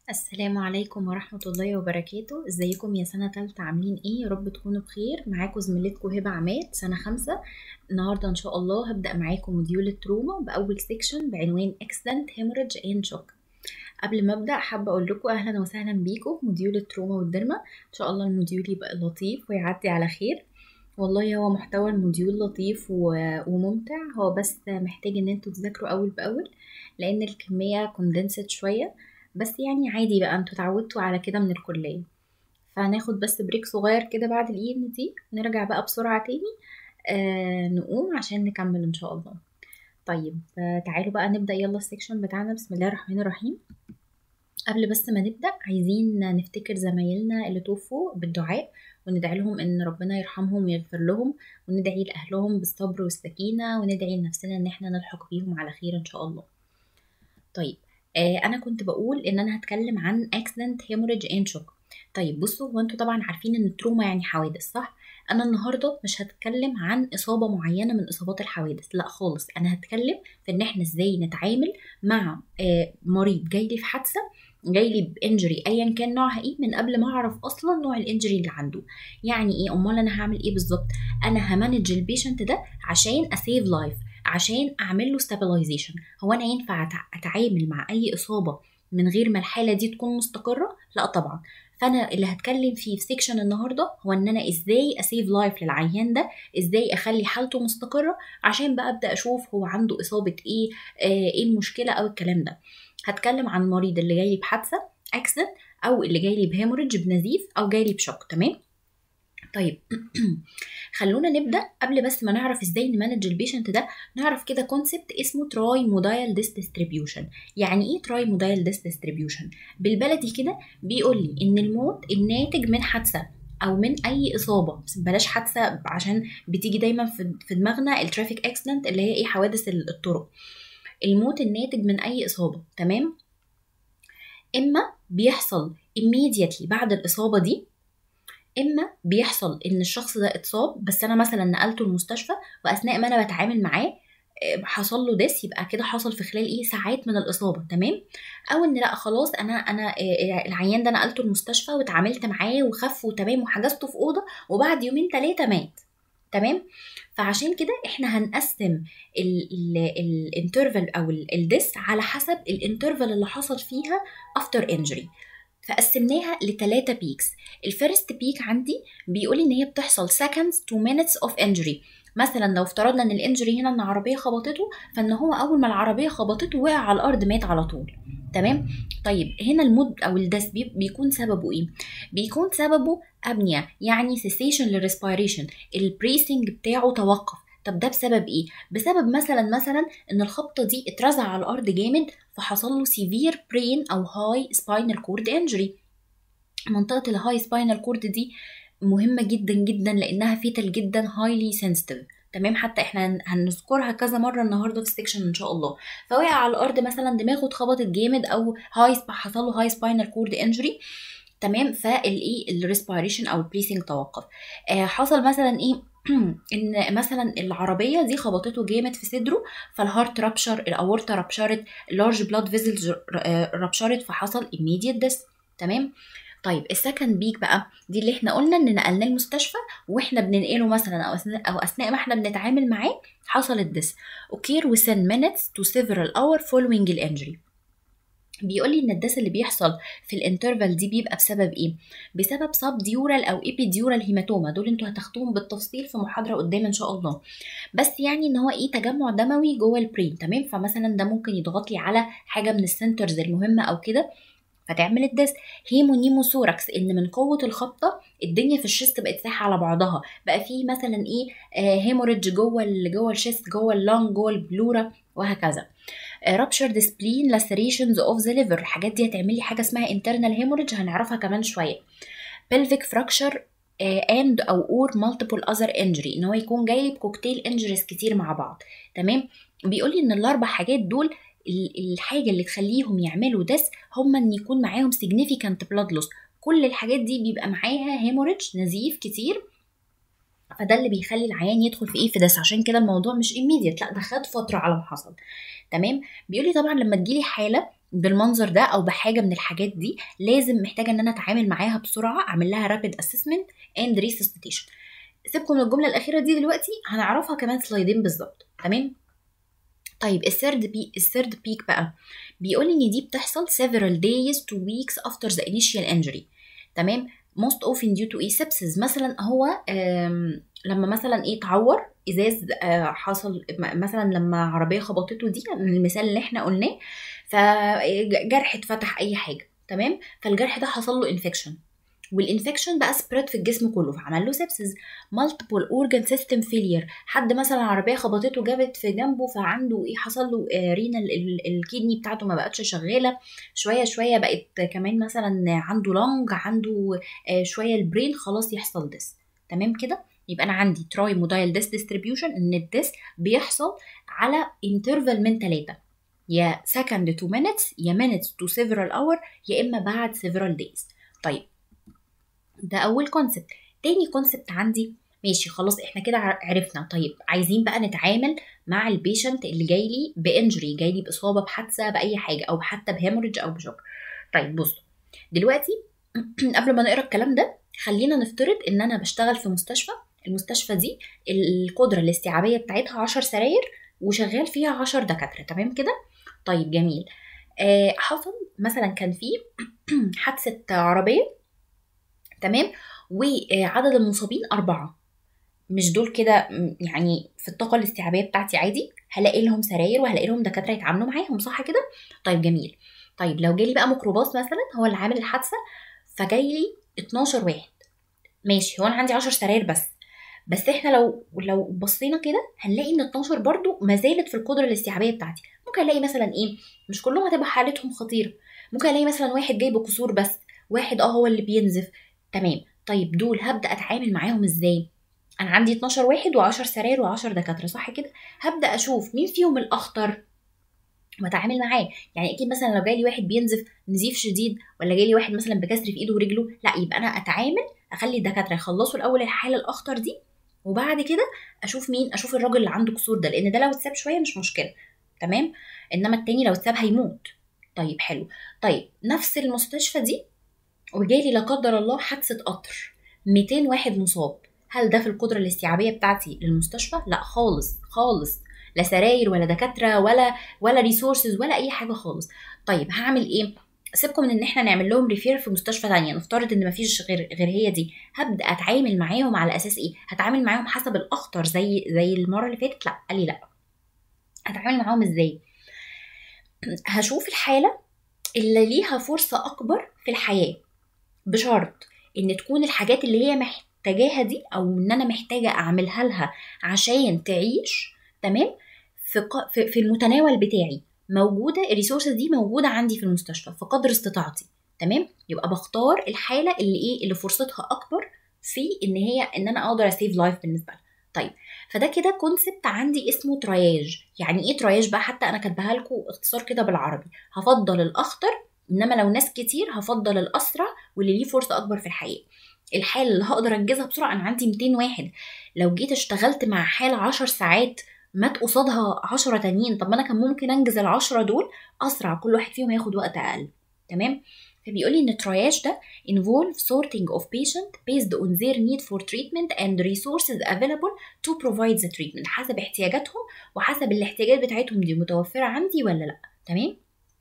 السلام عليكم ورحمة الله وبركاته ازيكم يا سنة تالتة عاملين ايه يا رب تكونوا بخير معاكم زميلتكم هبة عماد سنة خمسة النهاردة ان شاء الله هبدأ معاكم موديول التروما بأول سيكشن بعنوان Accident Hemorrhage and Shock قبل ما ابدا حابه اقول لكم اهلا وسهلا بيكم موديول التروما والدرما ان شاء الله الموديول يبقى لطيف ويعدي على خير والله هو محتوى الموديول لطيف و- وممتع هو بس محتاج ان انتوا تذاكروا اول باول لان الكميه كوندنسد شويه بس يعني عادي بقى انتوا اتعودتوا على كده من الكليه فهناخد بس بريك صغير كده بعد الاي ان دي نرجع بقى بسرعه تاني آه نقوم عشان نكمل ان شاء الله طيب آه تعالوا بقى نبدا يلا السكشن بتاعنا بسم الله الرحمن الرحيم قبل بس ما نبدأ عايزين نفتكر زمايلنا اللي توفوا بالدعاء وندعي لهم إن ربنا يرحمهم ويغفر لهم وندعي لأهلهم بالصبر والسكينة وندعي لنفسنا إن احنا نلحق بيهم على خير إن شاء الله طيب آه أنا كنت بقول إن أنا هتكلم عن accident hemorrhage and shock طيب بصوا هو انتوا طبعا عارفين ان التروما يعني حوادث صح انا النهارده مش هتكلم عن اصابه معينه من اصابات الحوادث لا خالص انا هتكلم في ان احنا ازاي نتعامل مع آه مريض جاي لي في حادثه جاي لي بانجري ايا كان نوعها ايه من قبل ما اعرف اصلا نوع الانجري اللي عنده يعني ايه امال انا هعمل ايه بالظبط انا همانج البيشنت ده عشان اسيف لايف عشان اعمل له ستابلايزيشن هو انا ينفع أتع- اتعامل مع اي اصابه من غير ما الحاله دي تكون مستقره لا طبعا فانا اللي هتكلم فيه في سيكشن النهارده هو ان انا ازاي اسيف لايف للعيان ده ازاي اخلي حالته مستقره عشان بقى ابدا اشوف هو عنده اصابه ايه آه ايه المشكله او الكلام ده هتكلم عن المريض اللي جاي لي بحادثه اكسيدنت او اللي جاي لي بهيموريدج بنزيف او جاي لي بشوك تمام طيب خلونا نبدا قبل بس ما نعرف ازاي نمانج البيشنت ده نعرف كده كونسبت اسمه تراي مودايل ديس ديستريبيوشن يعني ايه تراي مودايل ديس ديستريبيوشن بالبلدي كده بيقول لي ان الموت الناتج من حادثه او من اي اصابه بس بلاش حادثه عشان بتيجي دايما في في دماغنا الترافيك اكسيدنت اللي هي ايه حوادث الطرق الموت الناتج من اي اصابه تمام اما بيحصل immediately بعد الاصابه دي اما بيحصل ان الشخص ده اتصاب بس انا مثلا نقلته المستشفى واثناء ما انا بتعامل معاه آه، حصل له ديس يبقى كده حصل في خلال ايه ساعات من الاصابه تمام او ان لا خلاص انا انا آه، العيان ده نقلته المستشفى واتعاملت معاه وخف وتمام وحجزته في اوضه وبعد يومين ثلاثه مات تمام فعشان كده احنا هنقسم الانترفال او الديس على حسب الانترفال اللي حصل فيها افتر انجري فقسمناها لتلاتة بيكس الفيرست بيك عندي بيقول ان هي بتحصل seconds to minutes of injury مثلا لو افترضنا ان الانجري هنا ان عربيه خبطته فان هو اول ما العربيه خبطته وقع على الارض مات على طول تمام طيب هنا المود او الدس بي- بيكون سببه ايه بيكون سببه ابنيا يعني cessation للريسبيريشن البريسنج بتاعه توقف طب ده بسبب ايه بسبب مثلا مثلا ان الخبطه دي اترزع على الارض جامد فحصل له سيفير برين او هاي سباينال كورد انجري منطقه الهاي سباينال كورد دي مهمه جدا جدا لانها فيتال جدا هايلي سنسيتيف تمام حتى احنا هن- هنذكرها كذا مره النهارده في السكشن ان شاء الله فوقع على الارض مثلا دماغه اتخبطت جامد او هاي حصل له هاي سباينال كورد انجري تمام فالايه الريسبيريشن او البريسنج توقف آه حصل مثلا ايه ان مثلا العربيه دي خبطته جامد في صدره فالهارت رابشر الاورطه رابشرت اللارج بلاد فيزلز رابشرت فحصل immediate death تمام طيب السكند بيك بقى دي اللي احنا قلنا ان نقلناه المستشفى واحنا بننقله مثلا او اثناء او اثناء ما احنا بنتعامل معاه حصل الدس occur within minutes to several hours following الانجري بيقول لي ان الدس اللي بيحصل في الانترفال دي بيبقى بسبب ايه بسبب سب ديورال او ايبيديورال هيماتوما دول انتوا هتاخدوهم بالتفصيل في محاضره قدام ان شاء الله بس يعني ان هو ايه تجمع دموي جوه البرين تمام فمثلا ده ممكن يضغط لي على حاجه من السنترز المهمه او كده فتعمل الدس هيمونيموثوركس ان من قوه الخبطه الدنيا في الشيست بقت سايحه على بعضها بقى في مثلا ايه آه هيموريدج جوه ال- جوه الشيست جوه اللونج جوه البلورا وهكذا رابشر سبلين لاسريشنز اوف ذا ليفر الحاجات دي هتعمل لي حاجه اسمها انترنال هيموريدج هنعرفها كمان شويه pelvic fracture اند او اور مالتيبل اذر انجري ان هو يكون جاي لي بكوكتيل انجريز كتير مع بعض تمام بيقول لي ان الاربع حاجات دول ال- الحاجه اللي تخليهم يعملوا دس هم ان يكون معاهم significant blood loss كل الحاجات دي بيبقى معاها هيموريدج نزيف كتير فده اللي بيخلي العيان يدخل في ايه في دس عشان كده الموضوع مش immediate لا ده خد فتره على ما حصل تمام بيقول لي طبعا لما تجيلي حاله بالمنظر ده او بحاجه من الحاجات دي لازم محتاجه ان انا اتعامل معاها بسرعه اعمل لها رابيد اسسمنت اند ريسستيشن سيبكم من الجمله الاخيره دي دلوقتي هنعرفها كمان سلايدين بالظبط تمام طيب الثيرد بي الثيرد بيك بقى بيقول ان دي بتحصل several days to weeks after the initial injury تمام most often due to ايه sepsis مثلا هو لما مثلا ايه اتعور ازاز حصل مثلا لما عربيه خبطته دي المثال اللي احنا قلناه فجرح اتفتح اي حاجه تمام فالجرح ده حصل له انفكشن والانفكشن بقى سبريد في الجسم كله فعمل له سبسز مالتيبل اورجان سيستم فيلير حد مثلا عربيه خبطته جابت في جنبه فعنده ايه حصل له رينال الكدني بتاعته ما بقتش شغاله شويه شويه بقت كمان مثلا عنده لونج عنده شويه البرين خلاص يحصل ديس تمام كده يبقى انا عندي تراي مودايل ديس ديستريبيوشن ان الديس بيحصل على انترفال من ثلاثه يا second to minutes يا minutes to several hour يا اما بعد several days طيب ده اول كونسبت تاني كونسبت عندي ماشي خلاص احنا كده عرفنا طيب عايزين بقى نتعامل مع البيشنت اللي جاي لي بانجري جاي لي باصابه بحادثه باي حاجه او حتى بهيموريدج او بشوك طيب بصوا دلوقتي قبل ما نقرا الكلام ده خلينا نفترض ان انا بشتغل في مستشفى المستشفى دي القدره الاستيعابيه بتاعتها 10 سراير وشغال فيها 10 دكاتره تمام كده طيب جميل آه حصل مثلا كان في حادثه عربيه تمام وعدد المصابين أربعة مش دول كده يعني في الطاقة الاستيعابية بتاعتي عادي هلاقي لهم سراير وهلاقي لهم دكاترة يتعاملوا معاهم صح كده؟ طيب جميل طيب لو جالي بقى ميكروباص مثلا هو اللي عامل الحادثة فجاي لي 12 واحد ماشي هو انا عندي 10 سراير بس بس احنا لو لو بصينا كده هنلاقي ان 12 برضو ما زالت في القدره الاستيعابيه بتاعتي ممكن الاقي مثلا ايه مش كلهم هتبقى حالتهم خطيره ممكن الاقي مثلا واحد جاي بكسور بس واحد اه هو اللي بينزف تمام طيب دول هبدا اتعامل معاهم ازاي انا عندي 12 واحد و10 سراير و10 دكاتره صح كده هبدا اشوف مين فيهم الاخطر واتعامل معاه يعني اكيد مثلا لو جالي واحد بينزف نزيف شديد ولا جالي واحد مثلا بكسر في ايده ورجله لا يبقى انا اتعامل اخلي الدكاتره يخلصوا الاول الحاله الاخطر دي وبعد كده اشوف مين اشوف الراجل اللي عنده كسور ده لان ده لو اتساب شويه مش مشكله تمام انما التاني لو اتساب هيموت طيب حلو طيب نفس المستشفى دي وجالي لا قدر الله حادثه قطر 200 واحد مصاب هل ده في القدره الاستيعابيه بتاعتي للمستشفى لا خالص خالص لا سراير ولا دكاتره ولا ولا ريسورسز ولا اي حاجه خالص طيب هعمل ايه سيبكم من ان احنا نعمل لهم ريفير في مستشفى تانية نفترض ان مفيش غير غير هي دي هبدا اتعامل معاهم على اساس ايه هتعامل معاهم حسب الاخطر زي زي المره اللي فاتت لا قال لي لا هتعامل معاهم ازاي هشوف الحاله اللي ليها فرصه اكبر في الحياه بشرط ان تكون الحاجات اللي هي محتاجاها دي او ان انا محتاجه اعملها لها عشان تعيش تمام في في المتناول بتاعي موجوده الريسورسز دي موجوده عندي في المستشفى في قدر استطاعتي تمام يبقى بختار الحاله اللي ايه اللي فرصتها اكبر في ان هي ان انا اقدر اسيف لايف بالنسبه لها طيب فده كده كونسبت عندي اسمه ترياج يعني ايه ترياج بقى حتى انا كاتباها لكم اختصار كده بالعربي هفضل الاخطر انما لو ناس كتير هفضل الاسرع واللي ليه فرصه اكبر في الحياه الحاله اللي هقدر انجزها بسرعه انا عندي 200 واحد لو جيت اشتغلت مع حاله 10 ساعات مات قصادها 10 تانيين طب ما انا كان ممكن انجز ال10 دول اسرع كل واحد فيهم هياخد وقت اقل تمام فبيقول لي ان الترياج ده involve sorting of patient based on their need for treatment and resources available to provide the treatment حسب احتياجاتهم وحسب الاحتياجات بتاعتهم دي متوفرة عندي ولا لا تمام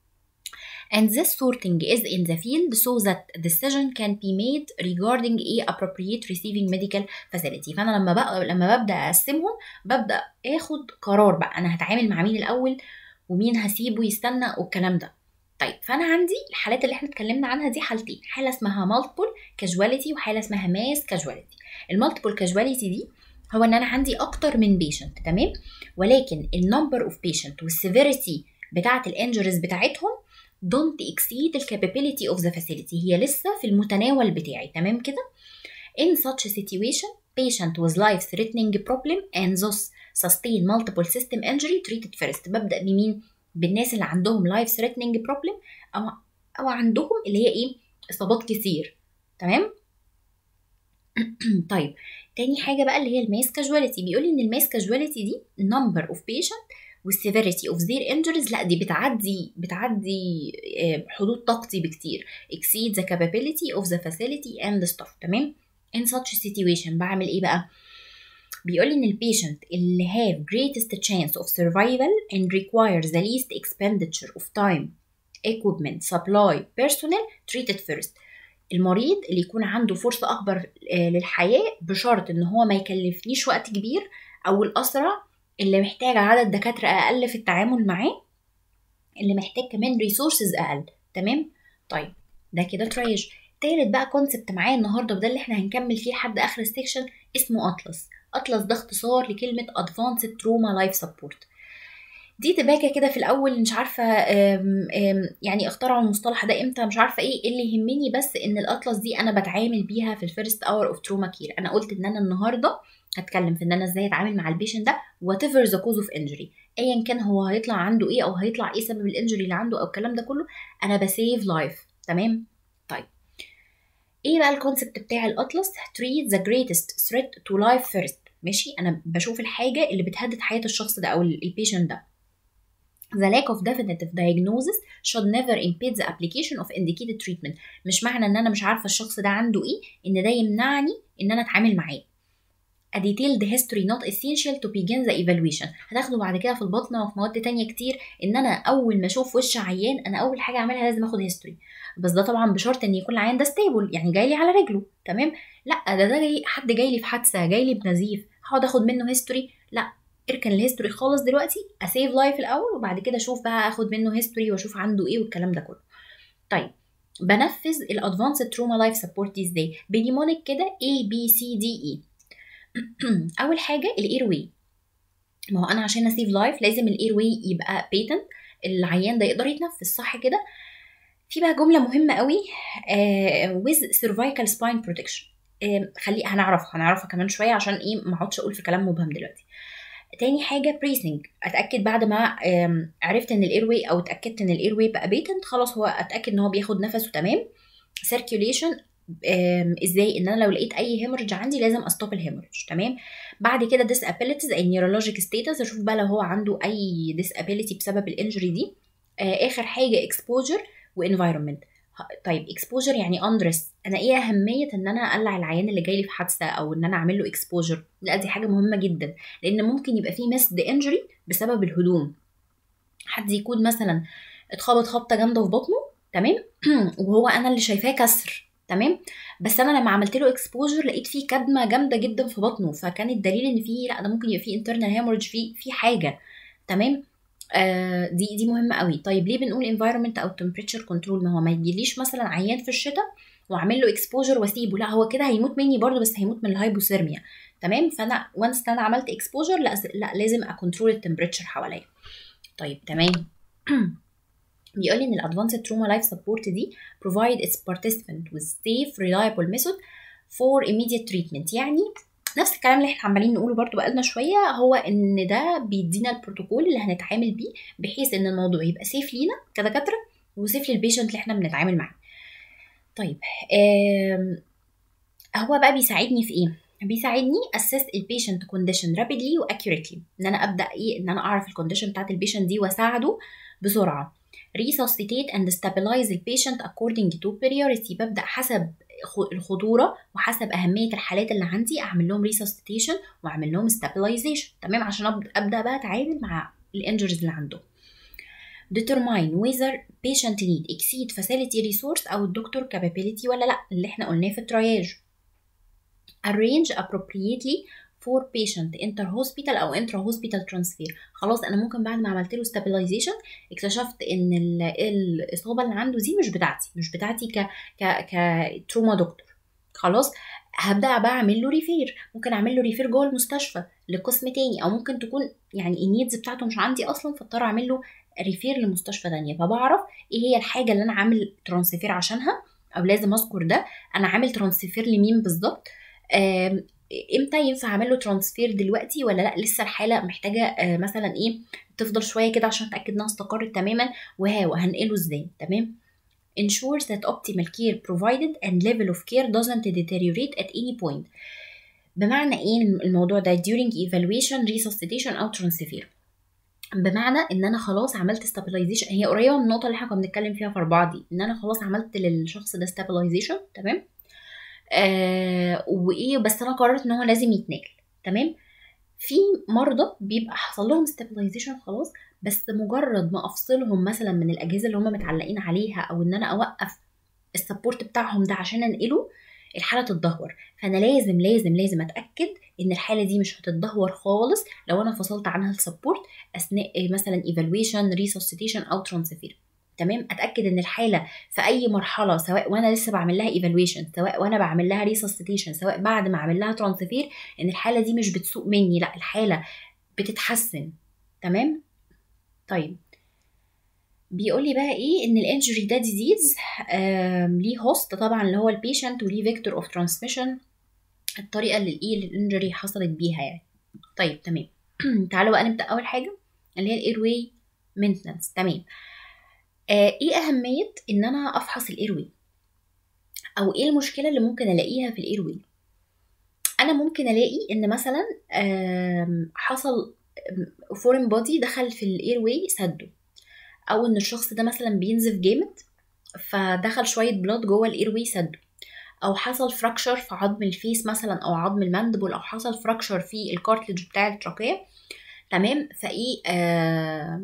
and this sorting is in the field so that decision can be made regarding a appropriate receiving medical facility فانا لما بقى لما ببدا اقسمهم ببدا اخد قرار بقى انا هتعامل مع مين الاول ومين هسيبه يستنى والكلام ده طيب فانا عندي الحالات اللي احنا اتكلمنا عنها دي حالتين حاله اسمها multiple casualty وحاله اسمها mass casualty المالتيبل casualty دي هو ان انا عندي اكتر من بيشنت تمام ولكن النمبر اوف بيشنت والسيفيريتي بتاعه الانجريز بتاعتهم don't exceed the capability of the facility هي لسه في المتناول بتاعي تمام كده in such a situation patient with life threatening problem and thus sustain multiple system injury treated first ببدأ بمين بالناس اللي عندهم life threatening problem أو أو عندهم اللي هي إيه إصابات كتير تمام طيب تاني حاجة بقى اللي هي الماس كاجواليتي بيقول إن الماس كاجواليتي دي number of patient والسيفيريتي اوف their injuries لا دي بتعدي بتعدي آه، حدود طاقتي بكتير exceed the capability of the facility and the staff تمام in such a situation بعمل ايه بقى بيقول ان البيشنت اللي have greatest chance of survival and requires the least expenditure of time equipment supply personnel treated first المريض اللي يكون عنده فرصة أكبر آه، للحياة بشرط إن هو ما يكلفنيش وقت كبير أو الأسرع اللي محتاج عدد دكاترة أقل في التعامل معاه اللي محتاج كمان ريسورسز أقل تمام طيب ده كده تريج تالت بقى كونسبت معايا النهارده وده اللي احنا هنكمل فيه لحد اخر السكشن اسمه اطلس اطلس ده اختصار لكلمه ادفانسد تروما لايف سبورت دي تباكة كده في الأول مش عارفة آم، آم، يعني اخترعوا المصطلح ده امتى مش عارفة ايه إيه اللي يهمني بس ان الأطلس دي أنا بتعامل بيها في الفيرست اور اوف تروما كير أنا قلت ان أنا النهاردة هتكلم في ان أنا ازاي اتعامل مع البيشنت ده وات ايفر ذا كوز اوف انجري ايا كان هو هيطلع عنده ايه او هيطلع ايه سبب الانجري اللي عنده او الكلام ده كله انا بسيف لايف تمام طيب ايه بقى الكونسبت بتاع الاطلس treat the greatest threat to life first ماشي انا بشوف الحاجه اللي بتهدد حياه الشخص ده او البيشنت ده The lack of definitive diagnosis should never impede the application of indicated treatment. مش معنى ان انا مش عارفه الشخص ده عنده ايه ان ده يمنعني ان انا اتعامل معاه. A detailed history not essential to begin the evaluation. هتاخده بعد كده في البطنه وفي مواد تانية كتير ان انا اول ما اشوف وش عيان انا اول حاجه اعملها لازم اخد هيستوري. بس ده طبعا بشرط ان يكون العيان ده ستيبل يعني جاي لي على رجله تمام؟ لا ده ده جاي حد جاي لي في حادثه جاي لي بنزيف هقعد اخد منه هيستوري لا اركن الهيستوري خالص دلوقتي اسيف لايف الاول وبعد كده اشوف بقى اخد منه هيستوري واشوف عنده ايه والكلام ده كله طيب بنفذ الادفانسد تروما لايف سبورت دي ازاي بنيمونيك كده A B C D E اول حاجه الاير واي ما هو انا عشان اسيف لايف لازم الاير واي يبقى بيتنت العيان ده يقدر يتنفس صح كده في بقى جمله مهمه قوي آه with cervical spine protection آه خلي هنعرفها هنعرفها كمان شويه عشان ايه ما اقعدش اقول في كلام مبهم دلوقتي تاني حاجه بريسنج اتاكد بعد ما آم، عرفت ان الاير واي او اتاكدت ان الاير واي بقى بيتنت خلاص هو اتاكد ان هو بياخد نفسه تمام سيركيوليشن ازاي ان انا لو لقيت اي هيموريدج عندي لازم استوب الهيموريدج تمام بعد كده ديس ابيليتيز اي نيورولوجيك ستاتس اشوف بقى لو هو عنده اي ديس ابيليتي بسبب الانجري دي آه، اخر حاجه اكسبوجر وانفايرمنت طيب اكسبوجر يعني اندرس انا ايه اهميه ان انا اقلع العيان اللي جاي لي في حادثه او ان انا اعمل له اكسبوجر لا دي حاجه مهمه جدا لان ممكن يبقى فيه مسد انجري بسبب الهدوم حد يكون مثلا اتخبط خبطه جامده في بطنه تمام وهو انا اللي شايفاه كسر تمام بس انا لما عملت له اكسبوجر لقيت فيه كدمه جامده جدا في بطنه فكان الدليل ان فيه لا ده ممكن يبقى فيه انترنال هيموريدج في في حاجه تمام آه دي دي مهمه قوي طيب ليه بنقول environment او temperature control ما هو ما يجيليش مثلا عيان في الشتاء واعمل له اكسبوجر واسيبه لا هو كده هيموت مني برضه بس هيموت من الهايبوثيرميا تمام فانا وانس انا عملت اكسبوجر لا لا لازم اكونترول التمبريتشر حواليا طيب تمام بيقول لي ان الادفانسد تروما لايف سبورت دي provide its participant with safe reliable method for immediate treatment يعني نفس الكلام اللي احنا عمالين نقوله برضو بقالنا شويه هو ان ده بيدينا البروتوكول اللي هنتعامل بيه بحيث ان الموضوع يبقى سيف لينا كدكاتره وسيف للبيشنت اللي احنا بنتعامل معاه طيب آم، هو بقى بيساعدني في ايه بيساعدني assess البيشنت كونديشن rapidly واكيوريتلي ان انا ابدا ايه ان انا اعرف الكونديشن بتاعت البيشنت دي واساعده بسرعه resuscitate and stabilize the patient according to priority ببدا حسب خ- الخطوره وحسب اهميه الحالات اللي عندي اعمل لهم resuscitation واعمل لهم stabilization تمام عشان أب- ابدا بقى اتعامل مع الانجرز اللي عنده determine whether patient need exceed facility resource او الدكتور capability ولا لا اللي احنا قلناه في الترياج arrange appropriately for patient inter hospital او intra hospital transfer خلاص انا ممكن بعد ما عملت له stabilization اكتشفت ان ال- الاصابه اللي عنده دي مش بتاعتي مش بتاعتي ك ك كتروما دكتور خلاص هبدا بقى اعمل له ريفير ممكن اعمل له ريفير جوه المستشفى لقسم تاني او ممكن تكون يعني النيدز بتاعته مش عندي اصلا فاضطر اعمل له ريفير لمستشفى تانية فبعرف ايه هي الحاجه اللي انا عامل ترانسفير عشانها او لازم اذكر ده انا عامل ترانسفير لمين بالظبط آم، امتى ينفع اعمل له ترانسفير دلوقتي ولا لا لسه الحاله محتاجه آه، مثلا ايه تفضل شويه كده عشان اتاكد انها استقرت تماما وها وهنقله ازاي تمام ensures that optimal care provided and level of care doesn't deteriorate at any point بمعنى ايه الموضوع ده during evaluation resuscitation او transfer بمعنى ان انا خلاص عملت stabilization هي قريبه من النقطه اللي احنا كنا بنتكلم فيها في اربعه دي ان انا خلاص عملت للشخص ده stabilization تمام آه وايه بس انا قررت ان هو لازم يتنقل تمام في مرضى بيبقى حصل لهم stabilization خلاص بس مجرد ما افصلهم مثلا من الاجهزه اللي هم متعلقين عليها او ان انا اوقف السبورت بتاعهم ده عشان انقله الحاله تتدهور فانا لازم لازم لازم اتاكد ان الحاله دي مش هتتدهور خالص لو انا فصلت عنها السبورت اثناء مثلا ايفالويشن ريسوسيتيشن او ترانسفير تمام اتاكد ان الحاله في اي مرحله سواء وانا لسه بعمل لها ايفالويشن سواء وانا بعمل لها ريسوسيتيشن سواء بعد ما اعمل لها ترانسفير ان الحاله دي مش بتسوء مني لا الحاله بتتحسن تمام طيب بيقول لي بقى ايه ان الانجري ده ديزيز ليه هوست طبعا اللي هو البيشنت وليه فيكتور اوف ترانسميشن الطريقه اللي الايه الانجري حصلت بيها يعني طيب تمام تعالوا بقى نبدا اول حاجه اللي هي الاير واي مينتنس تمام آه ايه اهميه ان انا افحص الاير واي او ايه المشكله اللي ممكن الاقيها في الاير واي انا ممكن الاقي ان مثلا حصل فورين بودي دخل في الاير واي سده او ان الشخص ده مثلا بينزف جامد فدخل شويه بلاد جوه الاير واي سده او حصل فراكشر في عظم الفيس مثلا او عظم الماندبل او حصل فراكشر في الكارتلج بتاع التراكيه تمام فايه آه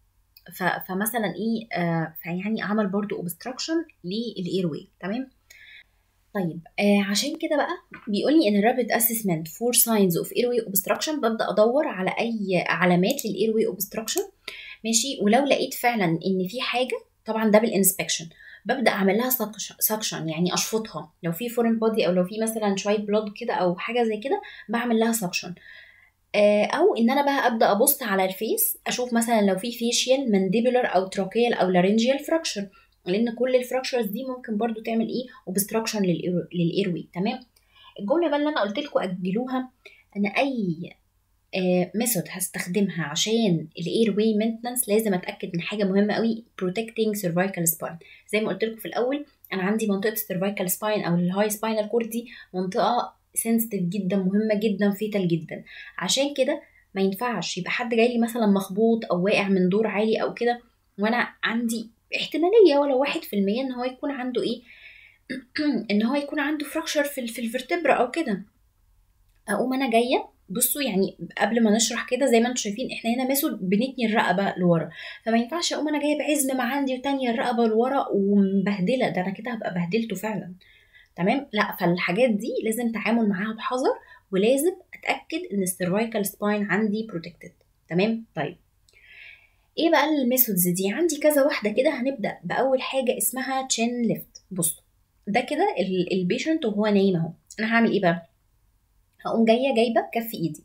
فمثلا ايه آه فيعني عمل برضو اوبستراكشن للاير واي تمام طيب آه عشان كده بقى بيقول لي ان الرابيد اسسمنت فور ساينز اوف اير واي اوبستراكشن ببدا ادور على اي علامات للاير واي اوبستراكشن ماشي ولو لقيت فعلا ان في حاجه طبعا ده بالانسبكشن ببدا اعمل لها سكشن يعني اشفطها لو في فورين بودي او لو في مثلا شويه بلاد كده او حاجه زي كده بعمل لها سكشن او ان انا بقى ابدا ابص على الفيس اشوف مثلا لو في فيشيال مانديبولار او تراكيال او لارنجيال فراكشر لان كل الفراكشرز دي ممكن برضو تعمل ايه اوبستراكشن للايروي تمام الجمله بقى اللي انا قلت لكم اجلوها انا اي ميثود هستخدمها عشان الاير واي مينتنس لازم اتاكد من حاجه مهمه قوي protecting cervical spine زي ما قلت لكم في الاول انا عندي منطقه السيرفايكال سباين او الهاي سباينال كورد دي منطقه سنسيتيف جدا مهمه جدا فيتال جدا عشان كده ما ينفعش يبقى حد جاي لي مثلا مخبوط او واقع من دور عالي او كده وانا عندي احتماليه ولو واحد في المية ان هو يكون عنده ايه ان هو يكون عنده فراكشر في في الفرتبرا او كده اقوم انا جايه بصوا يعني قبل ما نشرح كده زي ما انتم شايفين احنا هنا ميثود بنتني الرقبه لورا فما ينفعش اقوم انا جايب عزم ما عندي وتانية الرقبه لورا ومبهدله ده انا كده هبقى بهدلته فعلا تمام لا فالحاجات دي لازم تعامل معاها بحذر ولازم اتاكد ان السيرفايكال سباين عندي بروتكتد تمام طيب ايه بقى الميثودز دي عندي كذا واحده كده هنبدا باول حاجه اسمها تشين ليفت بصوا ده كده البيشنت وهو نايم اهو انا هعمل ايه بقى هقوم جايه جايبه كف ايدي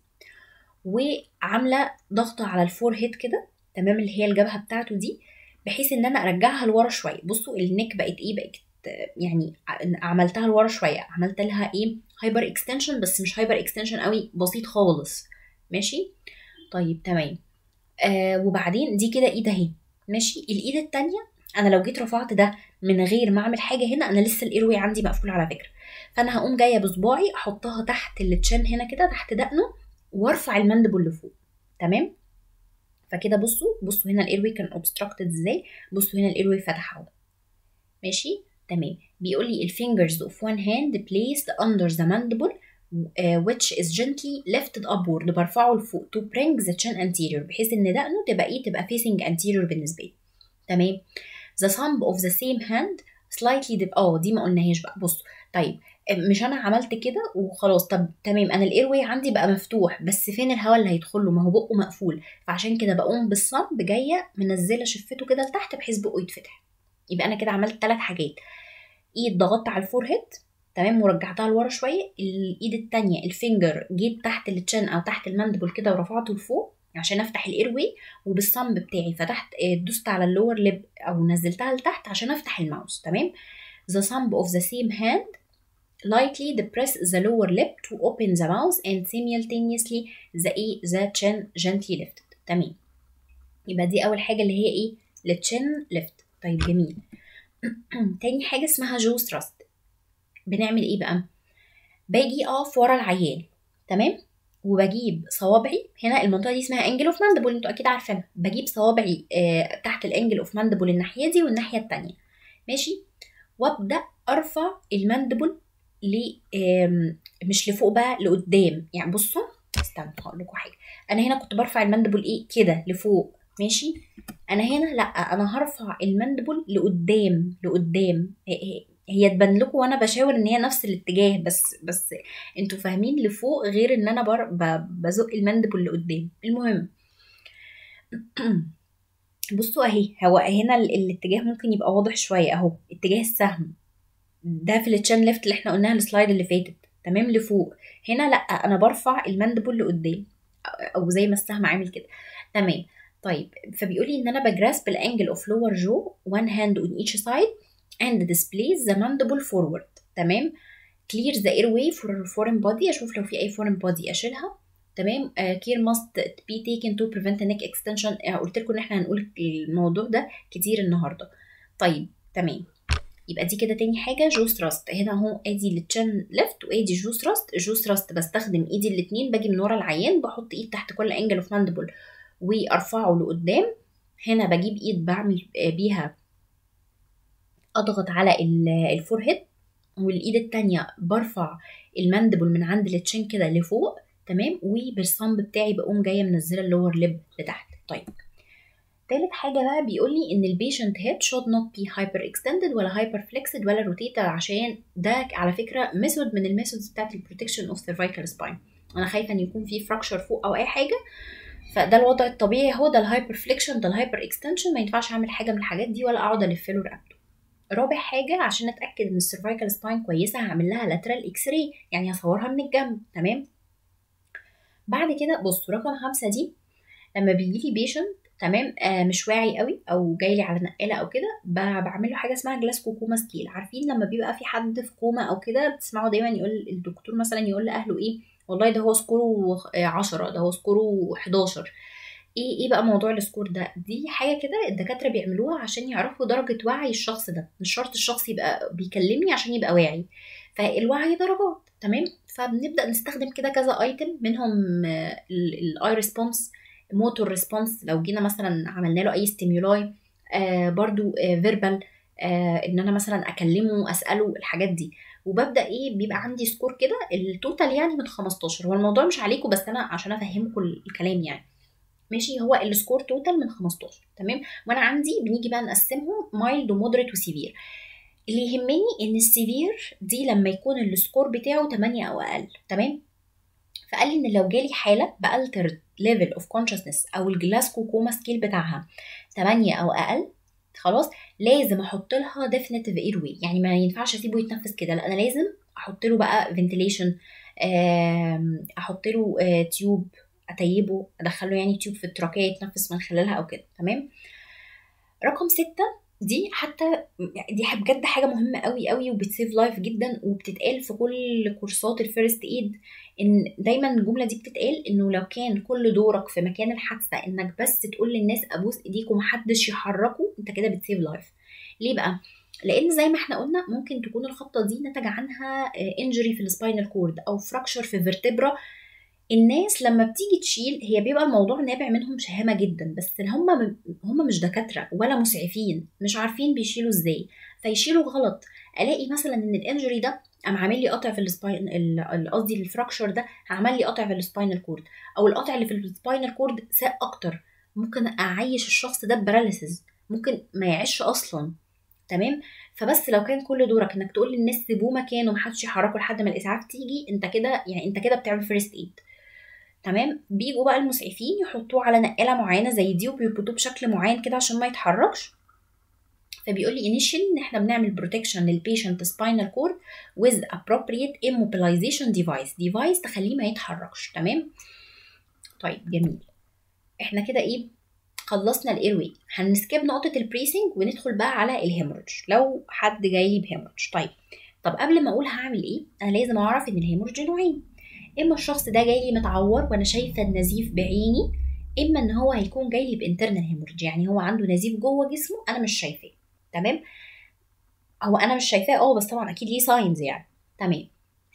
وعامله ضغط على الفور هيد كده تمام اللي هي الجبهه بتاعته دي بحيث ان انا ارجعها لورا شويه بصوا النك بقت ايه بقت يعني عملتها لورا شويه عملت لها ايه هايبر اكستنشن بس مش هايبر اكستنشن قوي بسيط خالص ماشي طيب تمام آه وبعدين دي كده ايد اهي ماشي الايد التانية انا لو جيت رفعت ده من غير ما اعمل حاجه هنا انا لسه الايروي عندي مقفول على فكره فانا هقوم جايه بصباعي احطها تحت التشن هنا كده تحت دقنه وارفع المندبل لفوق تمام فكده بصوا بصوا هنا الايروي كان اوبستراكتد ازاي بصوا هنا الايروي فتح اهو ماشي تمام بيقول لي الفينجرز اوف one hand placed under the mandible uh, which is gently lifted upward برفعه لفوق to bring the chin anterior بحيث ان دقنه تبقى ايه تبقى facing anterior بالنسبه لي تمام the thumb of the same hand slightly dip اه دي ما قلناهاش بقى بصوا طيب مش انا عملت كده وخلاص طب تمام انا الاير واي عندي بقى مفتوح بس فين الهواء اللي هيدخل له ما هو بقه مقفول فعشان كده بقوم بالصمب جايه منزله شفته كده لتحت بحيث بقه يتفتح يبقى انا كده عملت ثلاث حاجات ايد ضغطت على الفور هيد تمام ورجعتها لورا شويه الايد التانية الفينجر جيت تحت التشن او تحت المندبل كده ورفعته لفوق عشان افتح الاير واي وبالصمب بتاعي فتحت دوست على اللور ليب او نزلتها لتحت عشان افتح الماوس تمام the thumb of the same hand lightly depress the lower lip to open the mouth and simultaneously the ايه the chin gently lifted تمام يبقى دي اول حاجه اللي هي ايه التشن ليفت طيب جميل تاني حاجه اسمها جو ثراست بنعمل ايه بقى باجي اقف ورا العيان تمام وبجيب صوابعي هنا المنطقه دي اسمها انجل اوف ماندبل انتوا اكيد عارفينها بجيب صوابعي آه تحت الانجل اوف ماندبل الناحيه دي والناحيه التانية ماشي وابدا ارفع الماندبل ل آم، مش لفوق بقى لقدام يعني بصوا استنوا هقول لكم حاجه انا هنا كنت برفع الماندبل ايه كده لفوق ماشي انا هنا لا انا هرفع الماندبل لقدام لقدام هي- هي تبان لكم وانا بشاور ان هي نفس الاتجاه بس بس انتوا فاهمين لفوق غير ان انا بر ب- بزق الماندبل لقدام المهم بصوا اهي هو هنا ال- الاتجاه ممكن يبقى واضح شويه اهو اتجاه السهم ده في التشان ليفت اللي احنا قلناها السلايد اللي فاتت تمام لفوق هنا لا انا برفع الماندبل لقدام او زي ما السهم عامل كده تمام طيب فبيقول لي ان انا بجراسب الانجل اوف لور جو one hand on each side and displays the mandible forward تمام clear the airway for foreign body اشوف لو في اي foreign body اشيلها تمام uh, care must be taken to prevent neck extension آه، قلت لكم ان احنا هنقول الموضوع ده كتير النهارده طيب تمام يبقى دي كده تاني حاجه جو ثراست هنا اهو ادي التشن ليفت وادي جو ثراست جو ثراست بستخدم ايدي الاتنين باجي من ورا العيان بحط ايد تحت كل انجل اوف ماندبل وارفعه لقدام هنا بجيب ايد بعمل بيها اضغط على ال- الفورهيد والايد التانية برفع الماندبل من عند التشين كده لفوق تمام وبالصمب بتاعي بقوم جايه منزله اللور ليب لتحت طيب تالت حاجة بقى بيقول لي إن البيشنت هيد should not be hyper extended ولا hyper flexed ولا rotated عشان ده على فكرة ميثود من الميثودز بتاعت البروتكشن اوف cervical spine أنا خايفة إن يكون في فراكشر فوق أو أي حاجة فده الوضع الطبيعي هو ده الهايبر فليكشن ده الهايبر اكستنشن ما ينفعش اعمل حاجه من الحاجات دي ولا اقعد الف له رقبته رابع حاجه عشان اتاكد ان السيرفايكال سباين كويسه هعمل لها لاترال اكس راي يعني هصورها من الجنب تمام بعد كده بصوا رقم خمسة دي لما بيجي لي بيشنت تمام آه مش واعي قوي او جاي لي على نقاله او كده ب- بعمل له حاجه اسمها جلاسكو كوما سكيل عارفين لما بيبقى في حد في كوما او كده بتسمعوا دايما يقول الدكتور مثلا يقول لاهله ايه والله ده هو سكوره 10 ده هو سكوره 11 ايه ايه بقى موضوع السكور ده دي حاجه كده الدكاتره بيعملوها عشان يعرفوا درجه وعي الشخص ده مش شرط الشخص يبقى بيكلمني عشان يبقى واعي فالوعي درجات تمام فبنبدا نستخدم كده كذا ايتم منهم الاي ريسبونس موتور ريسبونس لو جينا مثلا عملنا له اي ستيمولاي آه برضو فيربال آه ان انا مثلا اكلمه اساله الحاجات دي وببدا ايه بيبقى عندي سكور كده التوتال يعني من 15 هو الموضوع مش عليكم بس انا عشان افهمكم الكلام يعني ماشي هو السكور توتال من 15 تمام وانا عندي بنيجي بقى نقسمهم مايلد ومودريت وسيفير اللي يهمني ان السيفير دي لما يكون السكور بتاعه 8 او اقل تمام فقال لي ان لو جالي حاله بالترد ليفل اوف كونشسنس او الجلاسكو كوما سكيل بتاعها 8 او اقل خلاص لازم احط لها ديفينيتيف اير واي يعني ما ينفعش اسيبه يتنفس كده لا انا لازم احط له بقى فنتيليشن احط له آه، تيوب اتيبه ادخله يعني تيوب في التراكيه يتنفس من خلالها او كده تمام رقم ستة دي حتى دي بجد حاجة مهمة قوي قوي وبتسيف لايف جدا وبتتقال في كل كورسات الفيرست ايد ان دايما الجملة دي بتتقال انه لو كان كل دورك في مكان الحادثة انك بس تقول للناس ابوس ايديك ومحدش يحركه انت كده بتسيف لايف ليه بقى؟ لان زي ما احنا قلنا ممكن تكون الخبطة دي نتج عنها انجري في السباينال كورد او فراكشر في فيرتبرا الناس لما بتيجي تشيل هي بيبقى الموضوع نابع منهم شهامه جدا بس هم هم مش دكاتره ولا مسعفين مش عارفين بيشيلوا ازاي فيشيلوا غلط الاقي مثلا ان الانجري ده قام عامل لي قطع في السباين ال- قصدي الفراكشر ده عمل لي قطع في السباينال كورد او القطع اللي في السباينال كورد ساء اكتر ممكن اعيش الشخص ده بباراليسيس ممكن ما يعيش اصلا تمام فبس لو كان كل دورك انك تقول للناس سيبوه مكانه ومحدش يحركه لحد ما الاسعاف تيجي انت كده يعني انت كده بتعمل فيرست ايد تمام بيجوا بقى المسعفين يحطوه على نقاله معينه زي دي وبيربطوه بشكل معين كده عشان ما يتحركش فبيقول لي انيشال ان احنا بنعمل بروتكشن للبيشنت سباينال كورد with appropriate immobilization device device تخليه ما يتحركش تمام طيب جميل احنا كده ايه خلصنا الايروي هنسكيب نقطه البريسنج وندخل بقى على الهيموريدج لو حد جاي لي بهيموريدج طيب طب قبل ما اقول هعمل ايه انا لازم اعرف ان الهيموريدج نوعين اما الشخص ده جاي لي متعور وانا شايفه النزيف بعيني اما ان هو هيكون جاي لي بانترنال هيموريدج يعني هو عنده نزيف جوه جسمه انا مش شايفاه تمام هو انا مش شايفاه اه بس طبعا اكيد ليه ساينز يعني تمام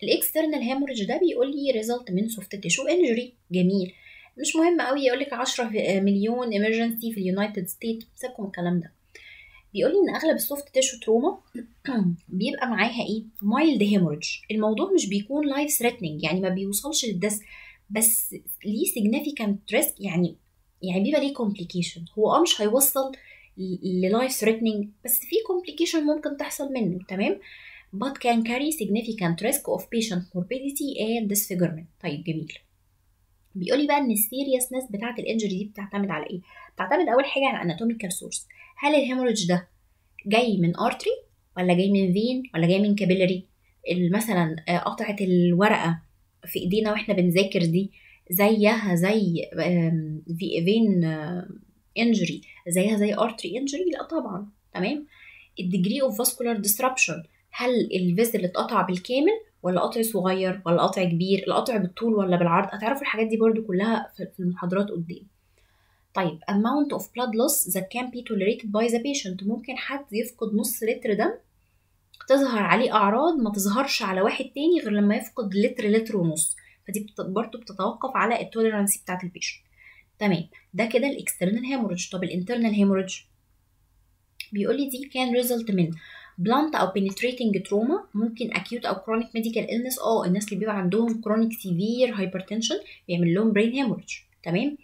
الاكسترنال هيموريدج ده بيقول لي ريزلت من سوفت تيشو انجري جميل مش مهم قوي يقول لك 10 مليون ايمرجنسي في اليونايتد ستيت سيبكم الكلام ده بيقول لي ان اغلب السوفت تيشو تروما بيبقى معاها ايه مايلد هيموريدج الموضوع مش بيكون لايف ثريتنينج يعني ما بيوصلش للدس بس ليه significant ريسك يعني يعني بيبقى ليه كومبليكيشن هو اه مش هيوصل للايف ثريتنينج بس في كومبليكيشن ممكن تحصل منه تمام but can carry significant risk of patient morbidity and disfigurement طيب جميل بيقولي بقى ان السيريسنس بتاعه الانجري دي بتعتمد على ايه بتعتمد اول حاجه على اناتوميكال سورس هل الهيموريدج ده جاي من ارتري ولا جاي من فين ولا جاي من كابيلاري مثلا قطعه الورقه في ايدينا واحنا بنذاكر دي زيها زي في فين انجري زيها زي ارتري انجري لا طبعا تمام الديجري اوف فاسكولار ديستربشن هل الفيزل اتقطع بالكامل ولا قطع صغير ولا قطع كبير القطع بالطول ولا بالعرض هتعرفوا الحاجات دي برضو كلها في المحاضرات قدام طيب amount of blood loss that can be tolerated by the patient ممكن حد يفقد نص لتر دم تظهر عليه اعراض ما تظهرش على واحد تاني غير لما يفقد لتر لتر ونص فدي برضو بتتوقف على التوليرانسي بتاعت البيشنت تمام ده كده الاكسترنال هيموريدج طب الانترنال هيموريدج بيقول لي دي كان ريزلت من بلانت او penetrating تروما ممكن acute او chronic medical illness اه الناس اللي بيبقى عندهم chronic severe hypertension بيعمل لهم brain hemorrhage تمام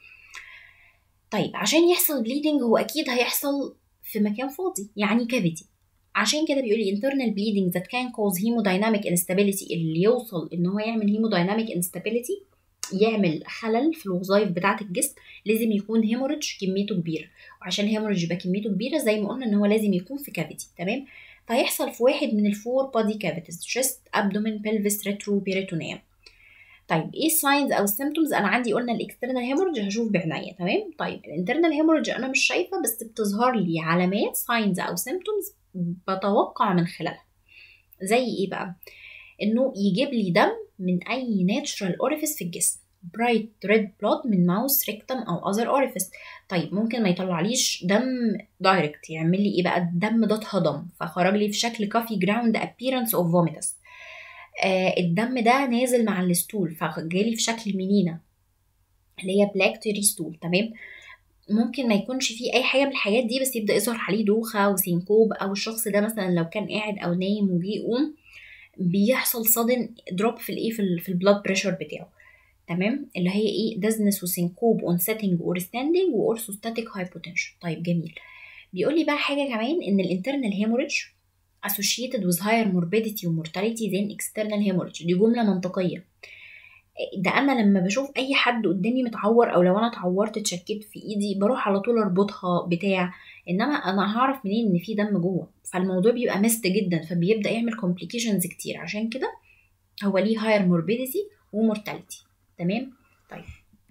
طيب عشان يحصل bleeding هو اكيد هيحصل في مكان فاضي يعني كافيتي عشان كده بيقول لي internal bleeding that can cause hemodynamic instability اللي يوصل ان هو يعمل hemodynamic instability يعمل خلل في الوظائف بتاعة الجسم لازم يكون هيموريدج كميته كبيرة وعشان هيموريدج يبقى كميته كبيرة زي ما قلنا ان هو لازم يكون في كافيتي تمام فهيحصل في واحد من الفور بادي كافيتيز chest abdomen pelvis retro peritoneum طيب ايه الساينز او السيمتومز انا عندي قلنا الاكسترنال هيموريدج هشوف بعناية تمام طيب الانترنال هيموريدج انا مش شايفه بس بتظهر لي علامات ساينز او سيمتومز بتوقع من خلالها زي ايه بقى انه يجيب لي دم من اي ناتشرال اوريفيس في الجسم برايت ريد بلود من ماوس ريكتم او اذر اوريفيس طيب ممكن ما يطلعليش دم دايركت يعمل لي ايه بقى الدم ده اتهضم فخرج لي في شكل كافي جراوند appearance اوف فوميتس آه الدم ده نازل مع الستول فجالي في شكل منينه اللي هي بلاك تيري ستول تمام ممكن ما يكونش فيه اي حاجه من الحاجات دي بس يبدا يظهر عليه دوخه وسينكوب او الشخص ده مثلا لو كان قاعد او نايم وجي يقوم بيحصل صدن دروب في الايه في البلاد بريشر بتاعه تمام اللي هي ايه دزنس وسينكوب اون سيتنج اور ستاندنج واورثوستاتيك هايبوتنشن طيب جميل بيقول لي بقى حاجه كمان ان الانترنال هيموريدج associated with higher morbidity ومورتاليتي than external hemorrhage دي جمله منطقيه ده انا لما بشوف اي حد قدامي متعور او لو انا اتعورت اتشكيت في ايدي بروح على طول اربطها بتاع انما انا هعرف منين ان في دم جوه فالموضوع بيبقى مست جدا فبيبدا يعمل كومبليكيشنز كتير عشان كده هو ليه هاير موربيديتي ومورتاليتي تمام طيب